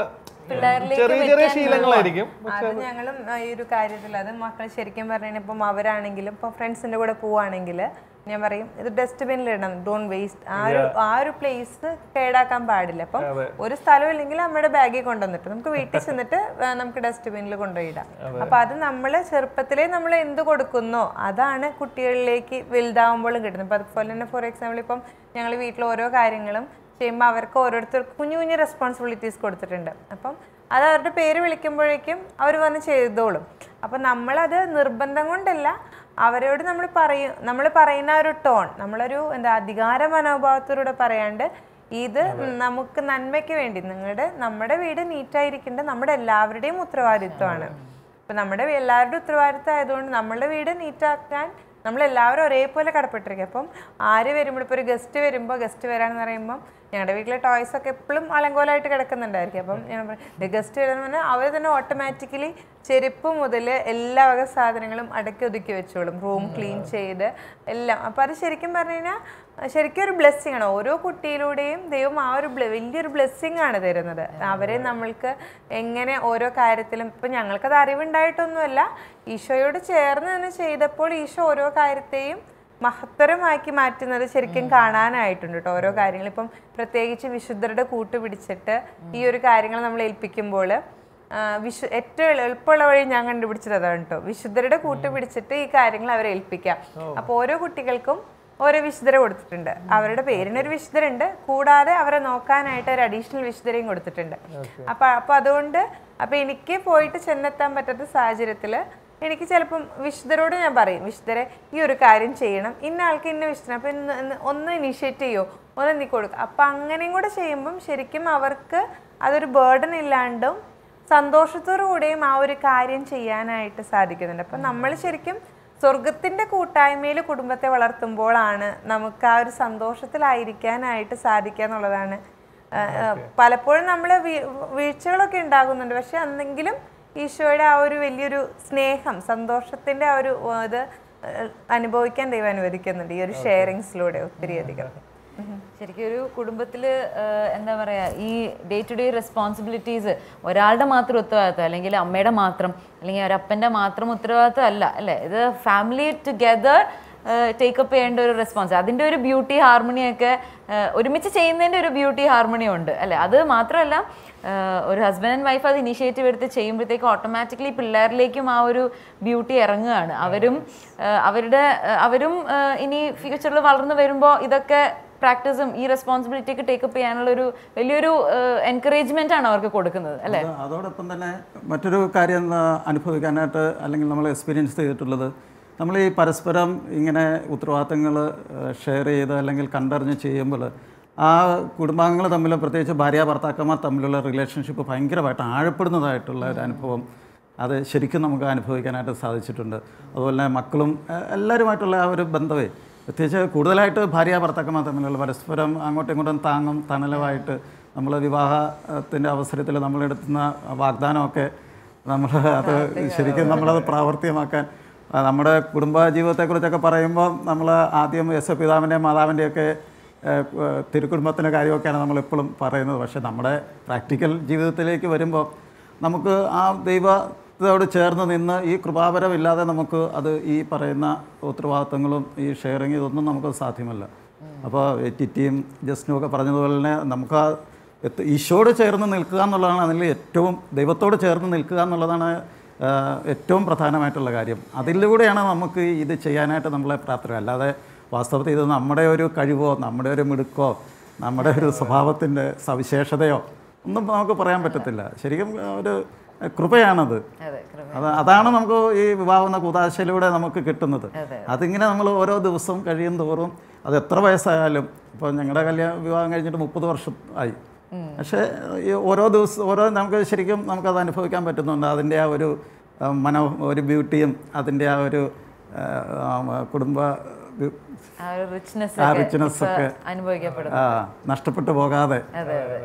പിള്ളേരിലേക്ക് ചെറിയ ചെറിയ ശീലങ്ങളായിരിക്കും അത് ഞങ്ങളും ആ, ഈ ഒരു കാര്യത്തിൽ അത് മക്കൾ ശരിക്കും പറഞ്ഞാൽ ഇപ്പം അവരാണെങ്കിലും ഇപ്പം ഫ്രണ്ട്സിന്റെ കൂടെ പോവാണെങ്കിൽ ഞാൻ പറയും ഇത് ഡസ്റ്റ്ബിനിൽ ഇടണം ഡോൺ വേസ്റ്റ് ആ ഒരു ആ ഒരു പ്ലേസ് കേടാക്കാൻ പാടില്ല അപ്പം ഒരു സ്ഥലം ഇല്ലെങ്കിൽ നമ്മുടെ ബാഗിൽ കൊണ്ടുവന്നിട്ട് നമുക്ക് വീട്ടിൽ ചെന്നിട്ട് ആ, നമുക്ക് ഡസ്റ്റ്ബിനിൽ കൊണ്ടുപോയിടാം അപ്പൊ അത് നമ്മൾ ചെറുപ്പത്തിലേ നമ്മൾ എന്ത് കൊടുക്കുന്നോ അതാണ് കുട്ടികളിലേക്ക് വലുതാവുമ്പോഴും കിട്ടുന്നത് ഇപ്പം അതുപോലെ തന്നെ ഫോർ എക്സാമ്പിൾ ഇപ്പം ഞങ്ങൾ വീട്ടിൽ ഓരോ കാര്യങ്ങളും ചെയ്യുമ്പോൾ അവർക്ക് ഓരോരുത്തർക്ക് കുഞ്ഞു കുഞ്ഞു റെസ്പോൺസിബിലിറ്റീസ് കൊടുത്തിട്ടുണ്ട് അപ്പം അത് അവരുടെ പേര് വിളിക്കുമ്പോഴേക്കും അവർ വന്ന് ചെയ്തോളും അപ്പം നമ്മളത് നിർബന്ധം കൊണ്ടല്ല അവരോട് നമ്മൾ പറയും നമ്മൾ പറയുന്ന ആ ഒരു ടോൺ നമ്മളൊരു എന്താ അധികാര മനോഭാവത്തോടെ പറയാണ്ട് ഇത് നമുക്ക് നന്മയ്ക്ക് വേണ്ടി നിങ്ങളുടെ നമ്മുടെ വീട് നീറ്റായിരിക്കേണ്ടത് നമ്മുടെ എല്ലാവരുടെയും ഉത്തരവാദിത്വമാണ് ഇപ്പം നമ്മുടെ എല്ലാവരുടെയും ഉത്തരവാദിത്വം ആയതുകൊണ്ട് നമ്മുടെ വീട് നീറ്റാക്കാൻ നമ്മൾ എല്ലാവരും ഒരേപോലെ കടപ്പെട്ടിരിക്കും അപ്പം ആര് വരുമ്പോൾ ഇപ്പോൾ ഒരു ഗസ്റ്റ് വരുമ്പോൾ ഗസ്റ്റ് വരാന്ന് പറയുമ്പോൾ ഞങ്ങളുടെ വീട്ടിലെ ടോയ്സ് ഒക്കെ എപ്പോഴും അലങ്കോലമായിട്ട് കിടക്കുന്നുണ്ടായിരിക്കും അപ്പം ഞാൻ ഗസ്റ്റ് വരുന്ന പറഞ്ഞാൽ അവർ തന്നെ ഓട്ടോമാറ്റിക്കലി ചെരുപ്പ് മുതൽ എല്ലാ വക സാധനങ്ങളും അടക്കി ഒതുക്കി വെച്ചോളും റൂം ക്ലീൻ ചെയ്ത് എല്ലാം അപ്പം അത് ശരിക്കും പറഞ്ഞു കഴിഞ്ഞാൽ ശരിക്കും ഒരു ബ്ലെസ്സിങ് ആണ് ഓരോ കുട്ടിയിലൂടെയും ദൈവം ആ ഒരു ബ്ലെ- വലിയൊരു ബ്ലെസ്സിങ് ആണ് തരുന്നത് അവരെ നമ്മൾക്ക് എങ്ങനെ ഓരോ കാര്യത്തിലും ഇപ്പം ഞങ്ങൾക്കത് അറിവുണ്ടായിട്ടൊന്നുമല്ല ഈശോയോട് ചേർന്ന് തന്നെ ചെയ്തപ്പോൾ ഈശോ ഓരോ കാര്യത്തെയും മഹത്തരമാക്കി മാറ്റുന്നത് ശരിക്കും കാണാനായിട്ടുണ്ട് കേട്ടോ ഓരോ കാര്യങ്ങൾ ഇപ്പം പ്രത്യേകിച്ച് വിശുദ്ധരുടെ കൂട്ട് പിടിച്ചിട്ട് ഈ ഒരു കാര്യങ്ങൾ നമ്മൾ ഏൽപ്പിക്കുമ്പോൾ ആ, വിശു ഏറ്റവും എളുപ്പമുള്ള വഴി ഞാൻ കണ്ടുപിടിച്ചത് അതാണ് കേട്ടോ വിശുദ്ധരുടെ കൂട്ട് പിടിച്ചിട്ട് ഈ കാര്യങ്ങൾ അവരെ ഏൽപ്പിക്കാം അപ്പോൾ ഓരോ കുട്ടികൾക്കും ഓരോ വിശുദ്ധരെ കൊടുത്തിട്ടുണ്ട് അവരുടെ പേരിനൊരു വിശുദ്ധരുണ്ട് കൂടാതെ അവരെ നോക്കാനായിട്ട് ഒരു അഡീഷണൽ വിശുദ്ധരെയും കൊടുത്തിട്ടുണ്ട് അപ്പൊ അപ്പൊ അതുകൊണ്ട് അപ്പൊ എനിക്ക് പോയിട്ട് ചെന്നെത്താൻ പറ്റാത്ത സാഹചര്യത്തിൽ എനിക്ക് ചിലപ്പം വിശുദ്ധരോട് ഞാൻ പറയും വിശുദ്ധരെ ഈ ഒരു കാര്യം ചെയ്യണം ഇന്ന ആൾക്ക് ഇന്ന വിശുദ്ധന അപ്പൊ ഇന്ന് ഇന്ന് ഒന്ന് ഇനിഷ്യേറ്റ് ചെയ്യോ ഒന്ന് നീ കൊടുക്കുക അപ്പൊ അങ്ങനെയും കൂടെ ചെയ്യുമ്പം ശരിക്കും അവർക്ക് അതൊരു ബേർഡൻ ഇല്ലാണ്ടും സന്തോഷത്തോടു കൂടെയും ആ ഒരു കാര്യം ചെയ്യാനായിട്ട് സാധിക്കുന്നുണ്ട് അപ്പം നമ്മൾ ശരിക്കും സ്വർഗത്തിന്റെ കൂട്ടായ്മയിൽ കുടുംബത്തെ വളർത്തുമ്പോഴാണ് നമുക്ക് ആ ഒരു സന്തോഷത്തിലായിരിക്കാനായിട്ട് സാധിക്കുക എന്നുള്ളതാണ് ആ, ആ, പലപ്പോഴും നമ്മൾ വീഴ്ചകളൊക്കെ ഉണ്ടാകുന്നുണ്ട് പക്ഷെ അന്നെങ്കിലും ഈശോയുടെ ആ ഒരു വലിയൊരു സ്നേഹം സന്തോഷത്തിന്റെ ആ ഒരു ആ, ഇത് ആ, അനുഭവിക്കാൻ ദൈവം അനുവദിക്കുന്നുണ്ട് ഈ ഒരു ഷെയറിങ്സിലൂടെ ഒത്തിരി അധികം ശരിക്കും ഒരു കുടുംബത്തിൽ എന്താ പറയാ ഈ ഡേ ടു ഡേ റെസ്പോൺസിബിലിറ്റീസ് ഒരാളുടെ മാത്രം ഉത്തരവാദിത്വം അല്ലെങ്കിൽ അമ്മയുടെ മാത്രം അല്ലെങ്കിൽ ഒരപ്പൻ്റെ മാത്രം ഉത്തരവാദിത്വം അല്ല അല്ലേ ഇത് ഫാമിലി ടുഗെദർ ടേക്കപ്പ് ചെയ്യേണ്ട ഒരു റെസ്പോൺസ് അതിൻ്റെ ഒരു ബ്യൂട്ടി ഹാർമണിയൊക്കെ ഒരുമിച്ച് ചെയ്യുന്നതിൻ്റെ ഒരു ബ്യൂട്ടി ഹാർമണി ഉണ്ട് അല്ലേ അത് മാത്രമല്ല ആഹ് ഒരു ഹസ്ബൻഡ് ആൻഡ് വൈഫ് അത് ഇനിഷ്യേറ്റീവ് എടുത്ത് ചെയ്യുമ്പോഴത്തേക്കും ഓട്ടോമാറ്റിക്കലി പിള്ളേരിലേക്കും ആ ഒരു ബ്യൂട്ടി ഇറങ്ങുകയാണ് അവരും ആഹ് അവരുടെ ആഹ് അവരും ആഹ് ഇനി ഫ്യൂച്ചറിൽ വളർന്നു വരുമ്പോൾ ഇതൊക്കെ പ്രാക്ടീസും ഈ റെസ്പോൺസിബിലിറ്റി ഒക്കെ ടേക്കപ്പ് ചെയ്യാനുള്ള ഒരു വലിയൊരു എൻകറേജ്മെന്റ് ആണ് അവർക്ക് കൊടുക്കുന്നത് അല്ലേ അത് അതോടൊപ്പം തന്നെ മറ്റൊരു കാര്യം ആ, അനുഭവിക്കാനായിട്ട് അല്ലെങ്കിൽ നമ്മൾ എക്സ്പീരിയൻസ് ചെയ്തിട്ടുള്ളത് നമ്മൾ ഈ പരസ്പരം ഇങ്ങനെ ഉത്തരവാദിത്തങ്ങൾ ഷെയർ ചെയ്ത് അല്ലെങ്കിൽ കണ്ടറിഞ്ഞ് ചെയ്യുമ്പോൾ ആ കുടുംബാംഗങ്ങൾ തമ്മിൽ പ്രത്യേകിച്ച് ഭാര്യ ഭർത്താക്കന്മാർ തമ്മിലുള്ള റിലേഷൻഷിപ്പ് ഭയങ്കരമായിട്ട് ആഴപ്പെടുന്നതായിട്ടുള്ള ഒരു അനുഭവം അത് ശരിക്കും നമുക്ക് അനുഭവിക്കാനായിട്ട് സാധിച്ചിട്ടുണ്ട് അതുപോലെ തന്നെ മക്കളും എ- എല്ലാവരുമായിട്ടുള്ള ആ ഒരു ബന്ധമേ പ്രത്യേകിച്ച് കൂടുതലായിട്ട് ഭാര്യ ഭർത്താക്കന്മാർ തമ്മിലുള്ള പരസ്പരം അങ്ങോട്ടും ഇങ്ങോട്ടും താങ്ങും തണലുമായിട്ട് നമ്മൾ വിവാഹത്തിൻ്റെ അവസരത്തിൽ നമ്മളെടുക്കുന്ന വാഗ്ദാനമൊക്കെ നമ്മൾ അത് ശരിക്കും നമ്മളത് പ്രാവർത്തികമാക്കാൻ ആ, നമ്മുടെ കുടുംബ ജീവിതത്തെക്കുറിച്ചൊക്കെ പറയുമ്പോൾ നമ്മൾ ആദ്യം യേശുപിതാവിൻ്റെയും മാതാവിൻ്റെയൊക്കെ ഏഹ്, ഏഹ്, തിരുക്കുടുംബത്തിൻ്റെ കാര്യമൊക്കെയാണ് നമ്മളെപ്പോഴും പറയുന്നത് പക്ഷേ നമ്മുടെ പ്രാക്ടിക്കൽ ജീവിതത്തിലേക്ക് വരുമ്പോൾ നമുക്ക് ആ ദൈവത്തോട് ചേർന്ന് നിന്ന് ഈ കൃപാപരമില്ലാതെ നമുക്ക് അത് ഈ പറയുന്ന ഉത്തരവാദിത്തങ്ങളും ഈ ഷെയറിങ് ഇതൊന്നും നമുക്ക് സാധ്യമല്ല അപ്പോൾ ടിറ്റിയും ജസ്നും ഒക്കെ പറഞ്ഞതുപോലെ തന്നെ നമുക്ക് ആ എത്ത- ഈശോട് ചേർന്ന് നിൽക്കുക എന്നുള്ളതാണ് അതിൽ ഏറ്റവും ദൈവത്തോട് ചേർന്ന് നിൽക്കുക എന്നുള്ളതാണ് ആ, ഏറ്റവും പ്രധാനമായിട്ടുള്ള കാര്യം അതിലൂടെയാണ് നമുക്ക് ഇത് ചെയ്യാനായിട്ട് നമ്മളെ പ്രാപ്തരാക്കുക അല്ലാതെ വാസ്തവത്തിൽ ഇത് നമ്മുടെ ഒരു കഴിവോ നമ്മുടെ ഒരു മിടുക്കോ നമ്മുടെ ഒരു സ്വഭാവത്തിൻ്റെ സവിശേഷതയോ ഒന്നും നമുക്ക് പറയാൻ പറ്റത്തില്ല ശരിക്കും ഒരു കൃപയാണത് അതെ കൃപ. അത് അതാണ് നമുക്ക് ഈ വിവാഹം എന്ന കൂതാശയിലൂടെ നമുക്ക് കിട്ടുന്നത് അതിങ്ങനെ നമ്മൾ ഓരോ ദിവസവും കഴിയും തോറും അത് എത്ര വയസ്സായാലും ഇപ്പോൾ ഞങ്ങളുടെ കല്യാണ വിവാഹം കഴിഞ്ഞിട്ട് മുപ്പത് വർഷം ആയി പക്ഷേ ഈ ഓരോ ദിവസം ഓരോ നമുക്ക് ശരിക്കും നമുക്കത് അനുഭവിക്കാൻ പറ്റുന്നുണ്ട് അതിൻ്റെ ആ ഒരു ആ, മനോ ഒരു ബ്യൂട്ടിയും അതിൻ്റെ ആ ഒരു ആ, ആ, കുടുംബ വി- ആ ഒരു റിച്ച്നെസ് ആ richness ഒക്കെ അനുഭവിക്കപ്പെടും ആ, നഷ്ടപ്പെട്ടു പോകാതെ അതെ അതെ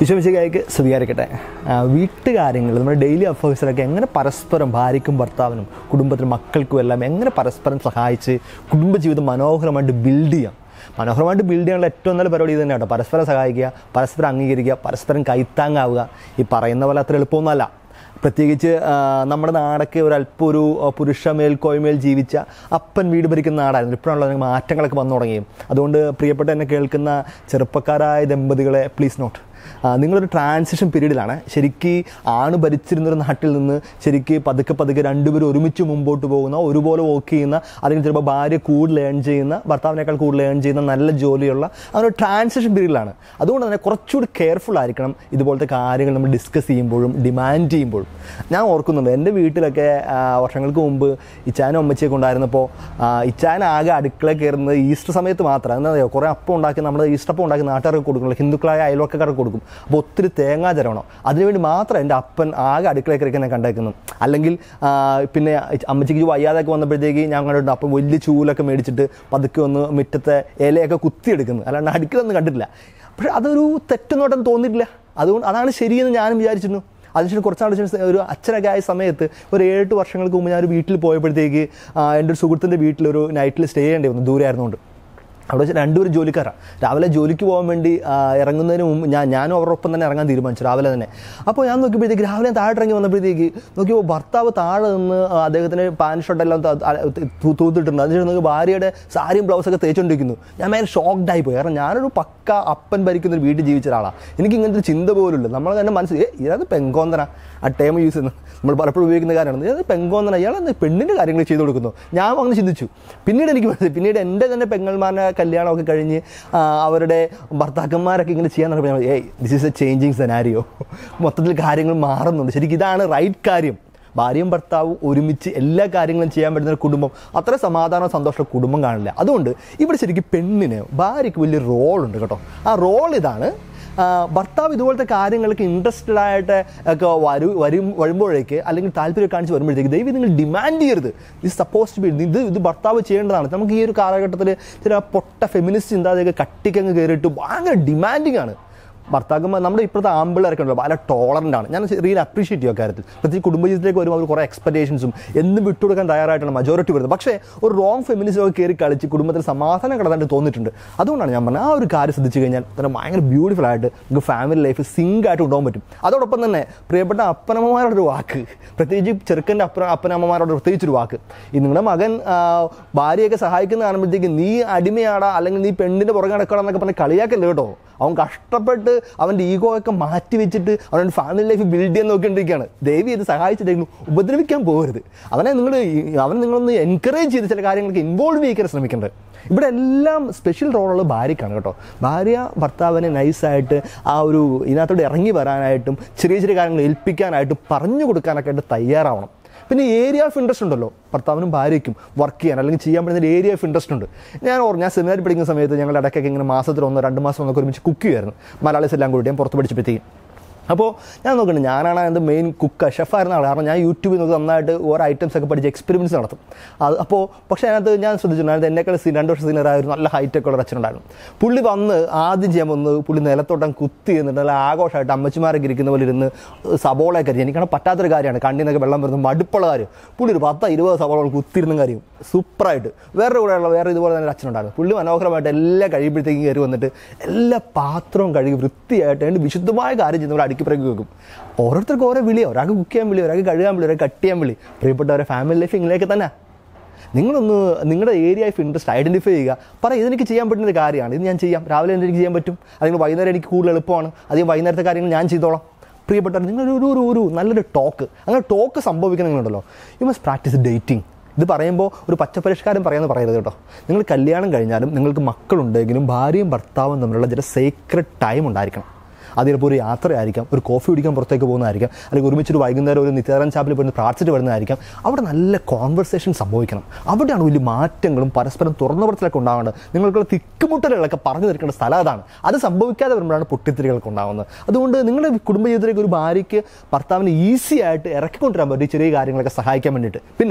വിശ്വമിശയ്ക്ക് സ്വീകരിക്കട്ടെ ആ, വീട്ടുകാര്യങ്ങൾ നമ്മുടെ ഡെയിലി അഫേഴ്സിലൊക്കെ എങ്ങനെ പരസ്പരം ഭാര്യയ്ക്കും ഭർത്താവിനും കുടുംബത്തിനും മക്കൾക്കും എല്ലാം എങ്ങനെ പരസ്പരം സഹായിച്ച് കുടുംബജീവിതം മനോഹരമായിട്ട് ബിൽഡ് ചെയ്യാം മനോഹരമായിട്ട് ബിൽഡ് ചെയ്യാനുള്ള ഏറ്റവും നല്ല പരിപാടി ഇത് തന്നെ കേട്ടോ പരസ്പരം സഹായിക്കുക പരസ്പരം അംഗീകരിക്കുക പരസ്പരം കൈത്താങ്ങാവുക ഈ പറയുന്ന പോലെ അത്ര എളുപ്പമൊന്നുമല്ല പ്രത്യേകിച്ച് ആ, നമ്മുടെ നാടൊക്കെ ഒരല്പം ഒരു ആ, പുരുഷ മേൽക്കോയ്മേൽ ജീവിച്ച അപ്പൻ വീട് ഭരിക്കുന്ന നാടായിരുന്നു ഇപ്പോഴുള്ള മാറ്റങ്ങളൊക്കെ വന്നു തുടങ്ങിയും അതുകൊണ്ട് പ്രിയപ്പെട്ട എന്നെ കേൾക്കുന്ന ചെറുപ്പക്കാരായ ദമ്പതികളെ പ്ലീസ് നോട്ട് ആ, നിങ്ങളൊരു ട്രാൻസിഷൻ പീരീഡിലാണ് ശരിക്ക് ആണ് ഭരിച്ചിരുന്നൊരു നാട്ടിൽ നിന്ന് ശരിക്ക് പതുക്കെ പതുക്കെ രണ്ടുപേരും ഒരുമിച്ച് മുമ്പോട്ട് പോകുന്ന ഒരുപോലെ വർക്ക് ചെയ്യുന്ന അല്ലെങ്കിൽ ചിലപ്പോൾ ഭാര്യ കൂടുതൽ ഏൺ ചെയ്യുന്ന ഭർത്താവിനേക്കാൾ കൂടുതൽ ഏൺ ചെയ്യുന്ന നല്ല ജോലിയുള്ള അങ്ങനെ ഒരു ട്രാൻസിഷൻ പീരീഡിലാണ് അതുകൊണ്ട് തന്നെ കുറച്ചുകൂടി കെയർഫുൾ ആയിരിക്കണം ഇതുപോലത്തെ കാര്യങ്ങൾ നമ്മൾ ഡിസ്കസ് ചെയ്യുമ്പോഴും ഡിമാൻഡ് ചെയ്യുമ്പോഴും ഞാൻ ഓർക്കുന്നുണ്ട് എൻ്റെ വീട്ടിലൊക്കെ ആ, വർഷങ്ങൾക്ക് മുമ്പ് ഇച്ചാനും അമ്മച്ചിയൊക്കെ ഉണ്ടായിരുന്നപ്പോൾ ഇച്ചാൻ ആകെ അടുക്കള കയറുന്നത് ഈസ്റ്റർ സമയത്ത് മാത്രമാണ് എന്താ പറയുക കുറേ അപ്പം ഉണ്ടാക്കി നമ്മൾ ഈസ്റ്റർ അപ്പം ഉണ്ടാക്കി നാട്ടുകാർക്ക് കൊടുക്കുള്ളൂ ഹിന്ദുക്കളായ അയൽവക്കക്കാർക്ക് കൊടുക്കും അപ്പോൾ ഒത്തിരി തേങ്ങാ ചിരവണം അതിനുവേണ്ടി മാത്രം എൻ്റെ അപ്പൻ ആകെ അടുക്കള കയറി എന്നെ കണ്ടേക്കുന്നു അല്ലെങ്കിൽ ആ, പിന്നെ അമ്മച്ചിക്ക് വയ്യാതൊക്കെ വന്നപ്പോഴത്തേക്ക് ഞാൻ കണ്ടിട്ടുണ്ട് അപ്പം വലിയ ചൂലൊക്കെ മേടിച്ചിട്ട് പതുക്കെ ഒന്ന് മുറ്റത്തെ ഇലയൊക്കെ കുത്തിയെടുക്കുന്നു അല്ലാണ്ട് അടുക്കളൊന്നും കണ്ടിട്ടില്ല പക്ഷേ അതൊരു തെറ്റെന്നോട്ടം തോന്നിയിട്ടില്ല അതുകൊണ്ട് അതാണ് ശരിയെന്ന് ഞാനും വിചാരിച്ചിരുന്നു അതിനുശേഷം കുറച്ചാൾ ശേഷം ഒരു അച്ഛനൊക്കെ ആയ സമയത്ത് ഒരു ഏഴെട്ട് വർഷങ്ങൾക്ക് മുമ്പ് ഞാൻ ഒരു വീട്ടിൽ പോയപ്പോഴത്തേക്ക് ആ, എൻ്റെ ഒരു സുഹൃത്തിൻ്റെ വീട്ടിൽ ഒരു നൈറ്റിൽ സ്റ്റേ ചെയ്യേണ്ടി വന്നു ദൂരെ ആയിരുന്നുകൊണ്ട് അവിടെ വെച്ച് രണ്ടുപേരും ജോലിക്കാരാണ് രാവിലെ ജോലിക്ക് പോകാൻ വേണ്ടി ആ, ഇറങ്ങുന്നതിന് മുമ്പ് ഞാൻ ഞാനും അവരൊപ്പം തന്നെ ഇറങ്ങാൻ തീരുമാനിച്ചു രാവിലെ തന്നെ അപ്പോൾ ഞാൻ നോക്കിയപ്പോഴത്തേക്ക് രാവിലെ ഞാൻ താഴെ ഇറങ്ങി വന്നപ്പോഴത്തേക്ക് നോക്കിയപ്പോൾ ഭർത്താവ് താഴെ നിന്ന് ആ, അദ്ദേഹത്തിന് പാൻറ് ഷർട്ടെല്ലാം ത- ത- തൂ- തൂത്തിട്ടുണ്ട് അതിനുശേഷം നോക്കി ഭാര്യയുടെ സാരിയും ബ്ലൗസൊക്കെ തേച്ചുകൊണ്ടിരിക്കുന്നു ഞാൻ ഭയങ്കര ഷോക്ക്ഡായി പോയി കാരണം ഞാനൊരു പക്ക അപ്പൻ ഭരിക്കുന്ന ഒരു വീട്ടിൽ ജീവിച്ച ഒരാളാണ് എനിക്ക് ഇങ്ങനത്തെ ഒരു ചിന്ത പോലുമില്ല നമ്മൾ തന്നെ മനസ്സിൽ ഏ ഇതാണ് പെങ്കോന്തന ആ ടൈം യൂസ് ചെയ്യുന്നത് നമ്മൾ പലപ്പോഴും ഉപയോഗിക്കുന്ന കാര്യമാണ് ഇത് പെങ്കോന്തന ഇയാൾ പെണ്ണിൻ്റെ കാര്യങ്ങൾ ചെയ്തു കൊടുക്കുന്നു ഞാൻ അങ്ങനെ ചിന്തിച്ചു പിന്നീട് എനിക്ക് മനസ്സിലായി പിന്നീട് എൻ്റെ തന്നെ പെങ്ങന്മാരുടെ കല്യാണമൊക്കെ കഴിഞ്ഞ് ആ, അവരുടെ ഭർത്താക്കന്മാരൊക്കെ ഇങ്ങനെ ചെയ്യാൻ തുടങ്ങിയപ്പോൾ ഏയ് this is a changing scenario മൊത്തത്തിൽ കാര്യങ്ങൾ മാറുന്നുണ്ട് ശരിക്കും ഇതാണ് റൈറ്റ് കാര്യം ഭാര്യയും ഭർത്താവും ഒരുമിച്ച് എല്ലാ കാര്യങ്ങളും ചെയ്യാൻ പറ്റുന്ന ഒരു കുടുംബം അത്ര സമാധാനം സന്തോഷം കുടുംബം കാണില്ല അതുകൊണ്ട് ഇവിടെ ശരിക്കും പെണ്ണിന് ഭാര്യയ്ക്ക് വലിയ റോളുണ്ട് കേട്ടോ ആ റോൾ ഇതാണ് ആ, ഭർത്താവ് ഇതുപോലത്തെ കാര്യങ്ങൾക്ക് ഇൻട്രസ്റ്റഡ് ആയിട്ട് ഒക്കെ വരു വരും വരുമ്പോഴേക്ക് അല്ലെങ്കിൽ താല്പര്യം കാണിച്ച് വരുമ്പോഴത്തേക്ക് ദൈവം നിങ്ങൾ ഡിമാൻഡ് ചെയ്യരുത് ഇത് സപ്പോസ് ടു ബി ഇത് ഇത് ഭർത്താവ് ചെയ്യേണ്ടതാണ് നമുക്ക് ഈ ഒരു കാലഘട്ടത്തിൽ ചില പൊട്ട ഫെമിനിസ്റ്റ് ചിന്താഗതിയൊക്കെ കട്ടിക്കങ്ങ് കയറിയിട്ട് ഭയങ്കര ഡിമാൻഡിങ് ആണ് ഭർത്താക്കന്മാർ നമ്മുടെ ഇപ്പോഴത്തെ ആമ്പിളൊക്കെ ഉണ്ടല്ലോ വളരെ ടോളറൻ്റ് ആണ് ഞാൻ റിയൽ അപ്രീഷിയേറ്റ് ചെയ്യുക കാര്യത്തിൽ പ്രത്യേകിച്ച് കുടുംബജീവിതത്തിലേക്ക് വരുമ്പോൾ അവർ കുറേ എക്സ്പെക്ടേഷൻസും എന്നും വിട്ടുകൊടുക്കാൻ തയ്യാറായിട്ടാണ് മജോറിറ്റി വരുന്നത് പക്ഷേ ഒരു റോങ് ഫെമിനിസം ഒക്കെ കയറി കളിച്ച് കുടുംബത്തിൽ സമാധാനം കടന്നായിട്ട് തോന്നിയിട്ടുണ്ട് അതുകൊണ്ടാണ് ഞാൻ പറഞ്ഞത് ആ ഒരു കാര്യം ശ്രദ്ധിച്ചു കഴിഞ്ഞാൽ തന്നെ ഭയങ്കര ബ്യൂട്ടിഫുൾ ആയിട്ട് നമുക്ക് ഫാമിലി ലൈഫ് സിങ്ക് ആയിട്ട് കൊണ്ടുപോകാൻ പറ്റും അതോടൊപ്പം തന്നെ പ്രിയപ്പെട്ട അപ്പനമ്മമാരുടെ ഒരു വാക്ക് പ്രത്യേകിച്ച് ചെറുക്കൻ്റെ അപ്പന അപ്പനമ്മമാരോട് പ്രത്യേകിച്ചൊരു വാക്ക് ഈ നിങ്ങളുടെ മകൻ ആ, ഭാര്യയൊക്കെ സഹായിക്കുന്ന കാണുമ്പോഴത്തേക്ക് നീ അടിമയാടാ അല്ലെങ്കിൽ നീ പെണ്ണിൻ്റെ പുറകെ നടക്കണം എന്നൊക്കെ പറഞ്ഞ് കളിയാക്കല്ലേ കേട്ടോ അവൻ കഷ്ടപ്പെട്ട് അവൻ്റെ ഈഗോ ഒക്കെ മാറ്റി വെച്ചിട്ട് അവൻ്റെ ഫാമിലി ലൈഫ് ബിൽഡ് ചെയ്യാൻ നോക്കിക്കൊണ്ടിരിക്കുകയാണ് ദേവി ഇത് സഹായിച്ചിട്ടെങ്കിലും ഉപദ്രവിക്കാൻ പോകരുത് അവനെ നിങ്ങൾ അവനെ നിങ്ങളൊന്ന് എൻകറേജ് ചെയ്ത് ചില കാര്യങ്ങൾക്ക് ഇൻവോൾവ് ചെയ്യിക്കാൻ ശ്രമിക്കേണ്ടത് ഇവിടെ എല്ലാം സ്പെഷ്യൽ റോളുകൾ ഭാര്യയ്ക്കാണ് കേട്ടോ ഭാര്യ ഭർത്താവിനെ നൈസായിട്ട് ആ ഒരു ഇതിനകത്തോട് ഇറങ്ങി വരാനായിട്ടും ചെറിയ ചെറിയ കാര്യങ്ങൾ ഏൽപ്പിക്കാനായിട്ടും പറഞ്ഞു കൊടുക്കാനൊക്കെ ആയിട്ട് തയ്യാറാവണം പിന്നെ ഏരിയ ഓഫ് ഇൻട്രസ്റ്റ് ഉണ്ടല്ലോ ഭർത്താവിനും ഭാര്യയ്ക്കും വർക്ക് ചെയ്യാൻ അല്ലെങ്കിൽ ചെയ്യാൻ പറ്റുന്ന ഒരു ഏരിയ ഓഫ് ഇൻട്രസ്റ്റ് ഉണ്ട് ഞാൻ ഓർ ഞാൻ സെമിനാരി പഠിക്കുന്ന സമയത്ത് ഞങ്ങളുടെ ഇടയ്ക്കൊക്കെ ഇങ്ങനെ മാസത്തിൽ ഒന്നോ രണ്ട് മാസം ഒന്നൊക്കെ ഒരുമിച്ച് കുക്ക് ചെയ്യുമായിരുന്നു മലയാളീസ് എല്ലാം കൂടി ഞാൻ പുറത്ത് പഠിച്ചപ്പോഴത്തേക്കും അപ്പോൾ ഞാൻ നോക്കുന്നുണ്ട് ഞാനാണ് എൻ്റെ മെയിൻ കുക്ക് ഷെഫായിരുന്ന ആൾ കാരണം ഞാൻ യൂട്യൂബിൽ നോക്കി നന്നായിട്ട് ഓരോ ഐറ്റംസ് ഒക്കെ പഠിച്ച് എക്സ്പെരിമെൻറ്റ്സ് നടത്തും അത് അപ്പോൾ പക്ഷേ അതിനകത്ത് ഞാൻ ശ്രദ്ധിച്ചിട്ടുണ്ട് എന്നേക്കാൾ സീ രണ്ട് വർഷം സീനിയർ ആയിരുന്നു നല്ല ഹൈറ്റൊക്കെ ഉള്ള അച്ഛനുണ്ടായിരുന്നു പുള്ളി വന്ന് ആദ്യം ചെയ്യാൻ വന്ന് പുള്ളി നിലത്തോട്ടം കുത്തി എന്നിട്ട് നല്ല ആഘോഷമായിട്ട് അമ്മച്ചിമാരൊക്കെ ഇരിക്കുന്ന പോലെ ഇരുന്ന് സബോളയൊക്കെ അരിഞ്ഞ് എനിക്കാണ് പറ്റാത്തൊരു കാര്യമാണ് കണ്ണിന്നൊക്കെ വെള്ളം വരുന്നത് മടുപ്പുള്ള കാര്യം പുള്ളി ഒരു പത്ത് ഇരുപത് സബോള കുത്തിയിരുന്ന കാര്യം സൂപ്പറായിട്ട് വേറെ കൂടെയുള്ള വേറെ ഇതുപോലെ തന്നെ ഒരു അച്ഛനുണ്ടായിരുന്നു പുള്ളി മനോഹരമായിട്ട് എല്ലാം കഴിയുമ്പോഴത്തേക്കും കയറി വന്നിട്ട് എല്ലാ പാത്രവും കഴുകി വൃത്തിയായിട്ട് അതിൻ്റെ വിശുദ്ധമായ കാര്യം ചെയ്യുന്നവർ അടുക്കി പിറകി വെക്കും ഓരോരുത്തർക്കും ഓരോ വിളിയോ ഒരാൾക്ക് കുക്ക് ചെയ്യാൻ വിളി ഒരാൾക്ക് കഴുകാൻ വിളി ഒരാൾക്ക് കട്ട് ചെയ്യാൻ വിളി പ്രിയപ്പെട്ടവരെ ഫാമിലി ലൈഫ് ഇങ്ങനെയൊക്കെ തന്നെ നിങ്ങളൊന്ന് നിങ്ങളുടെ ഏരിയ ഓഫ് ഇൻട്രസ്റ്റ് ഐഡൻറ്റിഫൈ ചെയ്യുക പറ ഇതെനിക്ക് ചെയ്യാൻ പറ്റുന്ന ഒരു കാര്യമാണ് ഇത് ഞാൻ ചെയ്യാം രാവിലെ എനിക്ക് ചെയ്യാൻ പറ്റും അല്ലെങ്കിൽ വൈകുന്നേരം എനിക്ക് കൂടുതൽ എളുപ്പമാണ് അധികം വൈകുന്നേരത്തെ കാര്യങ്ങൾ ഞാൻ ചെയ്തോളാം പ്രിയപ്പെട്ടവർ നിങ്ങൾ ഒരു ഒരു ഒരു നല്ലൊരു ടോക്ക് അങ്ങനെ ടോക്ക് സംഭവിക്കണമെന്നുണ്ടല്ലോ യു മസ്റ്റ് പ്രാക്ടീസ് ഡേറ്റിംഗ് ഇത് പറയുമ്പോൾ ഒരു പച്ചപരിഷ്കാരം പറയാമെന്ന് പറയരുത് കേട്ടോ നിങ്ങൾ കല്യാണം കഴിഞ്ഞാലും നിങ്ങൾക്ക് മക്കളുണ്ടെങ്കിലും ഭാര്യയും ഭർത്താവും തമ്മിലുള്ള ചില സീക്രട്ട് ടൈം ഉണ്ടായിരിക്കണം അത് ചിലപ്പോൾ ഒരു യാത്രയായിരിക്കാം ഒരു കോഫി കുടിക്കാൻ പുറത്തേക്ക് പോകുന്നതായിരിക്കാം അല്ലെങ്കിൽ ഒരുമിച്ചൊരു വൈകുന്നേരം ഒരു നിത്യാനന്ദ ചാപ്പിൽ പോയി പ്രാർത്ഥിച്ചിട്ട് വരുന്നതായിരിക്കാം അവിടെ നല്ല കോൺവെർസേഷൻ സംഭവിക്കണം അവിടെയാണ് വലിയ മാറ്റങ്ങളും പരസ്പരം തുറന്ന പുറത്തിലൊക്കെ ഉണ്ടാവേണ്ടത് നിങ്ങൾക്കുള്ള തിക്കുമുട്ടലുകളൊക്കെ പറഞ്ഞു തീർക്കേണ്ട സ്ഥലം അതാണ് അത് സംഭവിക്കാതെ വരുമ്പോഴാണ് പൊട്ടിത്തിരികളൊക്കെ ഉണ്ടാകുന്നത് അതുകൊണ്ട് നിങ്ങളുടെ കുടുംബജീവിതത്തിലേക്ക് ഒരു ഭാര്യയ്ക്ക് ഭർത്താവിന് ഈസി ആയിട്ട് ഇറക്കിക്കൊണ്ടുവരാൻ പറ്റും ഈ ചെറിയ കാര്യങ്ങളൊക്കെ സഹായിക്കാൻ വേണ്ടിയിട്ട് പിന്നെ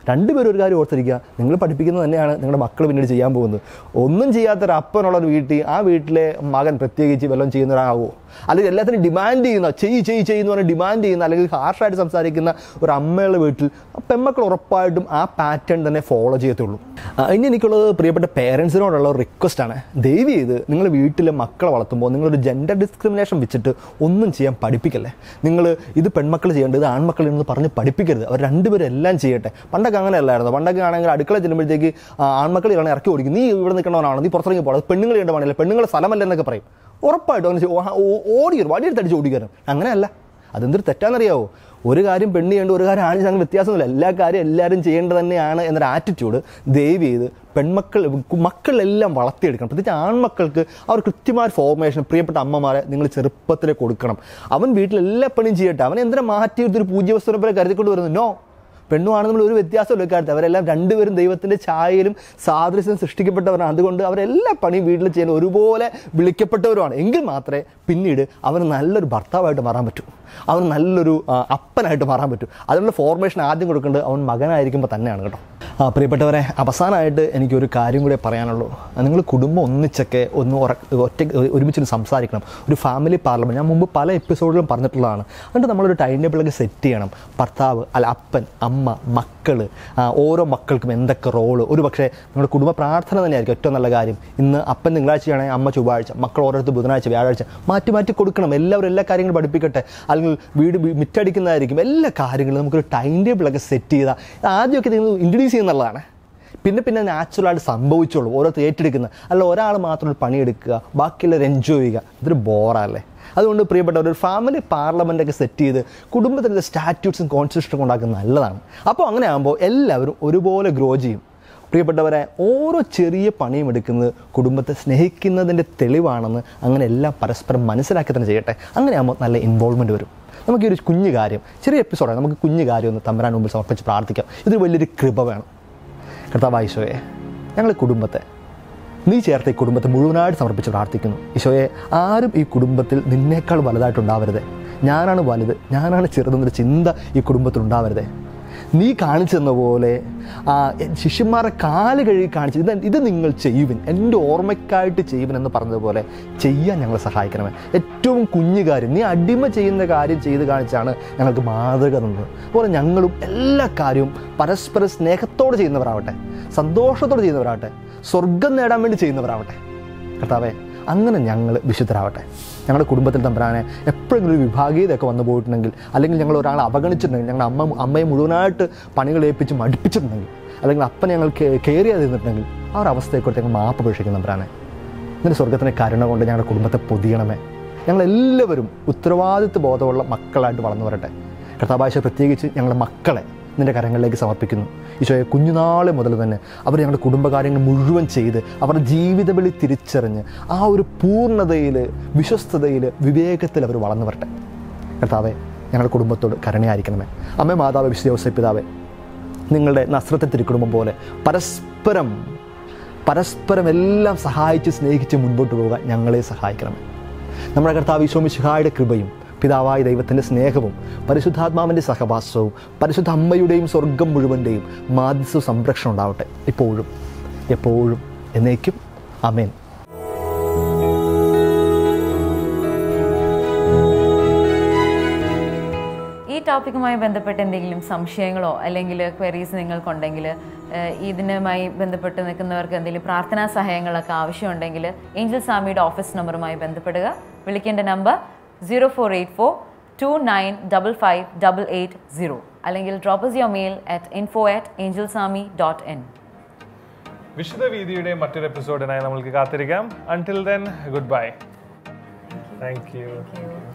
രണ്ടുപേരും ഒരു കാര്യം ഓർത്തിരിക്കുക നിങ്ങൾ പഠിപ്പിക്കുന്നത് തന്നെയാണ് നിങ്ങളുടെ മക്കൾ പിന്നീട് ചെയ്യാൻ പോകുന്നത് ഒന്നും ചെയ്യാത്ത ഒരു അപ്പനുള്ള ഒരു വീട്ടിൽ ആ വീട്ടിലെ മകൻ പ്രത്യേകിച്ച് വല്ലതും ചെയ്യുന്ന ഒരാളാവോ അല്ലെങ്കിൽ എല്ലാത്തിനും ഡിമാൻഡ് ചെയ്യുന്ന ചെയ്യ് ചെയ്യ് ചെയ്യുന്ന പറഞ്ഞ് ഡിമാൻഡ് ചെയ്യുന്ന അല്ലെങ്കിൽ ഹാർഷായിട്ട് സംസാരിക്കുന്ന ഒരു അമ്മയുടെ വീട്ടിൽ ആ പെമ്മക്കൾ ഉറപ്പായിട്ടും ആ പാറ്റേൺ തന്നെ ഫോളോ ചെയ്യത്തുള്ളൂ ആ, ഇനി എനിക്കുള്ളത് പ്രിയപ്പെട്ട പേരൻസിനോടുള്ള ഒരു റിക്വസ്റ്റ് ആണ് ദയവ് ചെയ്ത് നിങ്ങൾ വീട്ടിലെ മക്കളെ വളർത്തുമ്പോൾ നിങ്ങളൊരു ജെൻഡർ ഡിസ്ക്രിമിനേഷൻ വെച്ചിട്ട് ഒന്നും ചെയ്യാൻ പഠിപ്പിക്കല്ലേ നിങ്ങൾ ഇത് പെൺമക്കൾ ചെയ്യേണ്ടത് ഇത് ആൺമക്കൾ എന്ന് പറഞ്ഞ് പഠിപ്പിക്കരുത് അവർ രണ്ടുപേരും എല്ലാം ചെയ്യട്ടെ പണ്ടൊക്കെ അങ്ങനെ അല്ലായിരുന്നു പണ്ടൊക്കെ ആണെങ്കിൽ അടുക്കള ചെല്ലുമ്പോഴത്തേക്ക് ആ, ആൺമക്കൾ ഇറങ്ങി ഇറക്കി ഓടിക്കും നീ ഇവിടെ നിൽക്കണവനാണ് നീ പുറത്തിറങ്ങി പോകണം അത് പെണ്ണുങ്ങൾ ചെയ്യേണ്ട പണിയില്ല പെണ്ണുങ്ങളെ സ്ഥലമല്ല എന്നൊക്കെ പറയും ഉറപ്പായിട്ടും അങ്ങനെ ചെയ്യും. ഓ- ഓ- ഓടിക്കരും വടിയെടുത്ത് അടിച്ച് ഓടിക്കരും അങ്ങനെയല്ല അതെന്തൊരു തെറ്റാണെന്നറിയാവോ ഒരു കാര്യം പെണ്ണ് ചെയ്യേണ്ട ഒരു കാര്യം ആണ് അങ്ങനെ വ്യത്യാസമൊന്നുമില്ല എല്ലാ കാര്യം എല്ലാവരും ചെയ്യേണ്ടത് തന്നെയാണ് എന്നൊരു ആറ്റിറ്റ്യൂഡ് ദയവ് ചെയ്ത് പെൺമക്കൾ മക്കളെല്ലാം വളർത്തിയെടുക്കണം പ്രത്യേകിച്ച് ആൺമക്കൾക്ക് അവർ കൃത്യമായ ഫോർമേഷൻ പ്രിയപ്പെട്ട അമ്മമാരെ നിങ്ങൾ ചെറുപ്പത്തിലെ കൊടുക്കണം അവൻ വീട്ടിൽ എല്ലാ പണിയും ചെയ്യട്ടെ അവൻ എന്തിനാ മാറ്റി എടുത്തൊരു പൂജ്യ വസ്തുവിനെ പോലെ കരുതിക്കൊണ്ട് വരുന്നു നോ പെണ്ണുമാണെന്നുള്ള ഒരു വ്യത്യാസമില്ല കാര്യത്തിൽ അവരെല്ലാം രണ്ടുപേരും ദൈവത്തിൻ്റെ ഛായയിലും സാദൃശ്യം സൃഷ്ടിക്കപ്പെട്ടവരാണ് അതുകൊണ്ട് അവരെല്ലാ പണിയും വീട്ടിൽ ചെയ്യാൻ ഒരുപോലെ വിളിക്കപ്പെട്ടവരുമാണ് എങ്കിൽ മാത്രമേ പിന്നീട് അവന് നല്ലൊരു ഭർത്താവായിട്ട് മാറാൻ പറ്റൂ അവന് നല്ലൊരു ആ, അപ്പനായിട്ട് മാറാൻ പറ്റൂ അതിനുള്ള ഫോർമേഷൻ ആദ്യം കൊടുക്കേണ്ടത് അവൻ മകനായിരിക്കുമ്പോൾ തന്നെയാണ് കേട്ടോ ആ, പ്രിയപ്പെട്ടവരെ അവസാനമായിട്ട് എനിക്കൊരു കാര്യം കൂടെ പറയാനുള്ളൂ നിങ്ങൾ കുടുംബം ഒന്നിച്ചൊക്കെ ഒന്ന് ഉറ ഒറ്റ ഒരുമിച്ച് സംസാരിക്കണം ഒരു ഫാമിലി പാർലമെൻറ്റ് ഞാൻ മുമ്പ് പല എപ്പിസോഡിലും പറഞ്ഞിട്ടുള്ളതാണ് എന്നിട്ട് നമ്മളൊരു ടൈം ടേബിളൊക്കെ സെറ്റ് ചെയ്യണം ഭർത്താവ് അല്ല അപ്പൻ അമ്മ മക്കൾ ഓരോ മക്കൾക്കും എന്തൊക്കെ റോള് ഒരു പക്ഷേ നിങ്ങളുടെ കുടുംബ പ്രാർത്ഥന തന്നെയായിരിക്കും ഏറ്റവും നല്ല കാര്യം ഇന്ന് അപ്പൻ തിങ്കളാഴ്ചയാണെങ്കിൽ അമ്മ ചൊവ്വാഴ്ച മക്കൾ ഓരോരുത്തർ ബുധനാഴ്ച വ്യാഴാഴ്ച മാറ്റി മാറ്റി കൊടുക്കണം എല്ലാവരും എല്ലാ കാര്യങ്ങളും പഠിപ്പിക്കട്ടെ അല്ലെങ്കിൽ വീട് വി- മിറ്റടിക്കുന്നതായിരിക്കും എല്ലാ കാര്യങ്ങളും നമുക്കൊരു ടൈം ടേബിളൊക്കെ സെറ്റ് ചെയ്താൽ ആദ്യമൊക്കെ നിങ്ങൾ ഇൻട്രൊഡ്യൂസ് ചെയ്യുന്നുള്ളതാണ് പിന്നെ പിന്നെ നാച്ചുറലായിട്ട് സംഭവിച്ചോളൂ ഓരോരുത്തർ ഏറ്റെടുക്കുന്ന അല്ല ഒരാൾ മാത്രം ഒരു പണിയെടുക്കുക ബാക്കിയുള്ളവർ എൻജോയ് ചെയ്യുക ഇതൊരു ബോറല്ലേ അതുകൊണ്ട് പ്രിയപ്പെട്ടവർ ഒരു ഫാമിലി പാർലമെൻ്റ് ഒക്കെ സെറ്റ് ചെയ്ത് കുടുംബത്തിൻ്റെ സ്റ്റാറ്റ്യൂട്ട്സും കോൺസ്റ്റിറ്റ്യൂഷനും ഉണ്ടാക്കുന്നത് നല്ലതാണ് അപ്പോൾ അങ്ങനെ ആകുമ്പോൾ എല്ലാവരും ഒരുപോലെ ഗ്രോ ചെയ്യും പ്രിയപ്പെട്ടവരെ ഓരോ ചെറിയ പണിയും എടുക്കുന്നത് കുടുംബത്തെ സ്നേഹിക്കുന്നതിൻ്റെ തെളിവാണെന്ന് അങ്ങനെ എല്ലാം പരസ്പരം മനസ്സിലാക്കി തന്നെ ചെയ്യട്ടെ അങ്ങനെ ആകുമ്പോൾ നല്ല ഇൻവോൾവ്മെൻറ്റ് വരും നമുക്ക് ഈ ഒരു കുഞ്ഞു കാര്യം ചെറിയ എപ്പിസോഡാണ് നമുക്ക് കുഞ്ഞു കാര്യം ഒന്ന് തമ്പരാൻ മുമ്പിൽ സമർപ്പിച്ച് പ്രാർത്ഥിക്കാം ഇതൊരു വലിയൊരു കൃപ വേണം കർത്താവ് ഈശോയെ ഞങ്ങൾ കുടുംബത്തെ നീ ചേർത്ത ഈ കുടുംബത്തെ മുഴുവനായിട്ട് സമർപ്പിച്ച് പ്രാർത്ഥിക്കുന്നു ഈശോയെ ആരും ഈ കുടുംബത്തിൽ നിന്നേക്കാൾ വലുതായിട്ടുണ്ടാവരുത് ഞാനാണ് വലുത് ഞാനാണ് ചെറുതെന്നൊരു ചിന്ത ഈ കുടുംബത്തിൽ ഉണ്ടാവരുതേ നീ കാണിച്ചു തന്ന പോലെ ആ ശിഷ്യന്മാരെ കാല് കഴുകി കാണിച്ചു ഇത് ഇത് നിങ്ങൾ ചെയ്യുവിൻ എൻ്റെ ഓർമ്മയ്ക്കായിട്ട് ചെയ്യുവിൻ എന്ന് പറഞ്ഞതുപോലെ ചെയ്യാൻ ഞങ്ങളെ സഹായിക്കണമേ ഏറ്റവും കുഞ്ഞു കാര്യം നീ അടിമ ചെയ്യുന്ന കാര്യം ചെയ്ത് കാണിച്ചാണ് ഞങ്ങൾക്ക് മാതൃക തന്നത് അതുപോലെ ഞങ്ങളും എല്ലാ കാര്യവും പരസ്പര സ്നേഹത്തോടെ ചെയ്യുന്നവരാവട്ടെ സന്തോഷത്തോടെ ചെയ്യുന്നവരാവട്ടെ സ്വർഗം നേടാൻ വേണ്ടി ചെയ്യുന്നവരാവട്ടെ കർത്താവേ അങ്ങനെ ഞങ്ങൾ വിശുദ്ധരാവട്ടെ ഞങ്ങളുടെ കുടുംബത്തിൽ തമ്പരാനെ എപ്പോഴെങ്കിലും ഒരു വിഭാഗീയതയൊക്കെ വന്നു പോയിട്ടുണ്ടെങ്കിൽ അല്ലെങ്കിൽ ഞങ്ങൾ ഒരാളെ അവഗണിച്ചിട്ടുണ്ടെങ്കിൽ ഞങ്ങളുടെ അമ്മ അമ്മയെ മുഴുവനായിട്ട് പണികൾ ഏൽപ്പിച്ച് മടുപ്പിച്ചിട്ടുണ്ടെങ്കിൽ അല്ലെങ്കിൽ അപ്പനെ ഞങ്ങൾ കെയർ ചെയ്തിരുന്നിട്ടുണ്ടെങ്കിൽ ആ ഒരു അവസ്ഥയെക്കുറിച്ച് ഞങ്ങൾ മാപ്പ് പേക്ഷിക്കും തമ്പരാനെ നിന്റെ സ്വർഗത്തിൻ്റെ കരുണ കൊണ്ട് ഞങ്ങളുടെ കുടുംബത്തെ പൊതിയണമേ ഞങ്ങളെല്ലാവരും ഉത്തരവാദിത്വ ബോധമുള്ള മക്കളായിട്ട് വളർന്നു വരട്ടെ കർത്താഭാഷ പ്രത്യേകിച്ച് ഞങ്ങളുടെ മക്കളെ നിന്റെ കരങ്ങളിലേക്ക് സമർപ്പിക്കുന്നു ഈശോയെ കുഞ്ഞുനാളെ മുതൽ തന്നെ അവർ ഞങ്ങളുടെ കുടുംബകാര്യങ്ങൾ മുഴുവൻ ചെയ്ത് അവരുടെ ജീവിതബലി തിരിച്ചറിഞ്ഞ് ആ ഒരു പൂർണ്ണതയിൽ വിശ്വസ്തതയിൽ വിവേകത്തിൽ അവർ വളർന്നു വരട്ടെ കർത്താവെ ഞങ്ങളുടെ കുടുംബത്തോട് കരുണയായിരിക്കണമേ അമ്മ മാതാവ് വിശുദ്ധ പിതാവേ നിങ്ങളുടെ നസ്രത്തെ തിരുക്കുടുംബം പോലെ പരസ്പരം പരസ്പരം എല്ലാം സഹായിച്ച് സ്നേഹിച്ച് മുൻപോട്ട് പോകാൻ ഞങ്ങളെ സഹായിക്കണമേ നമ്മുടെ കർത്താവ് ഈശോമിശിഹായുടെ കൃപയും പിതാവായ ദൈവത്തിൻ്റെ സ്നേഹവും പരിശുദ്ധാത്മാവിൻ്റെ സഹവാസവും പരിശുദ്ധ അമ്മയുടെയും സ്വർഗം മുഴുവൻ്റെയും മാധ്യസ്ഥ സംരക്ഷണം ഉണ്ടാവട്ടെ ഇപ്പോഴും എപ്പോഴും എന്നേക്കും അമേൻ ഈ ടോപ്പിക്കുമായി ബന്ധപ്പെട്ട് എന്തെങ്കിലും സംശയങ്ങളോ അല്ലെങ്കിൽ ക്വയറീസ് നിങ്ങൾക്കുണ്ടെങ്കിൽ ഏഹ്, ഇതിനുമായി ബന്ധപ്പെട്ട് നിൽക്കുന്നവർക്ക് എന്തെങ്കിലും പ്രാർത്ഥനാ സഹായങ്ങളൊക്കെ ആവശ്യമുണ്ടെങ്കിൽ ഏഞ്ചൽ സ്വാമിയുടെ ഓഫീസ് നമ്പറുമായി ബന്ധപ്പെടുക വിളിക്കേണ്ട number zero four eight four two nine double five double eight zero അല്ലെങ്കിൽ drop us your mail at info at angel Swami dot in വിശുദ്ധ വീതിയുടെ മറ്റൊരു എപ്പിസോഡിനായി നമ്മൾക്ക് കാത്തിരിക്കാം until then goodbye thank U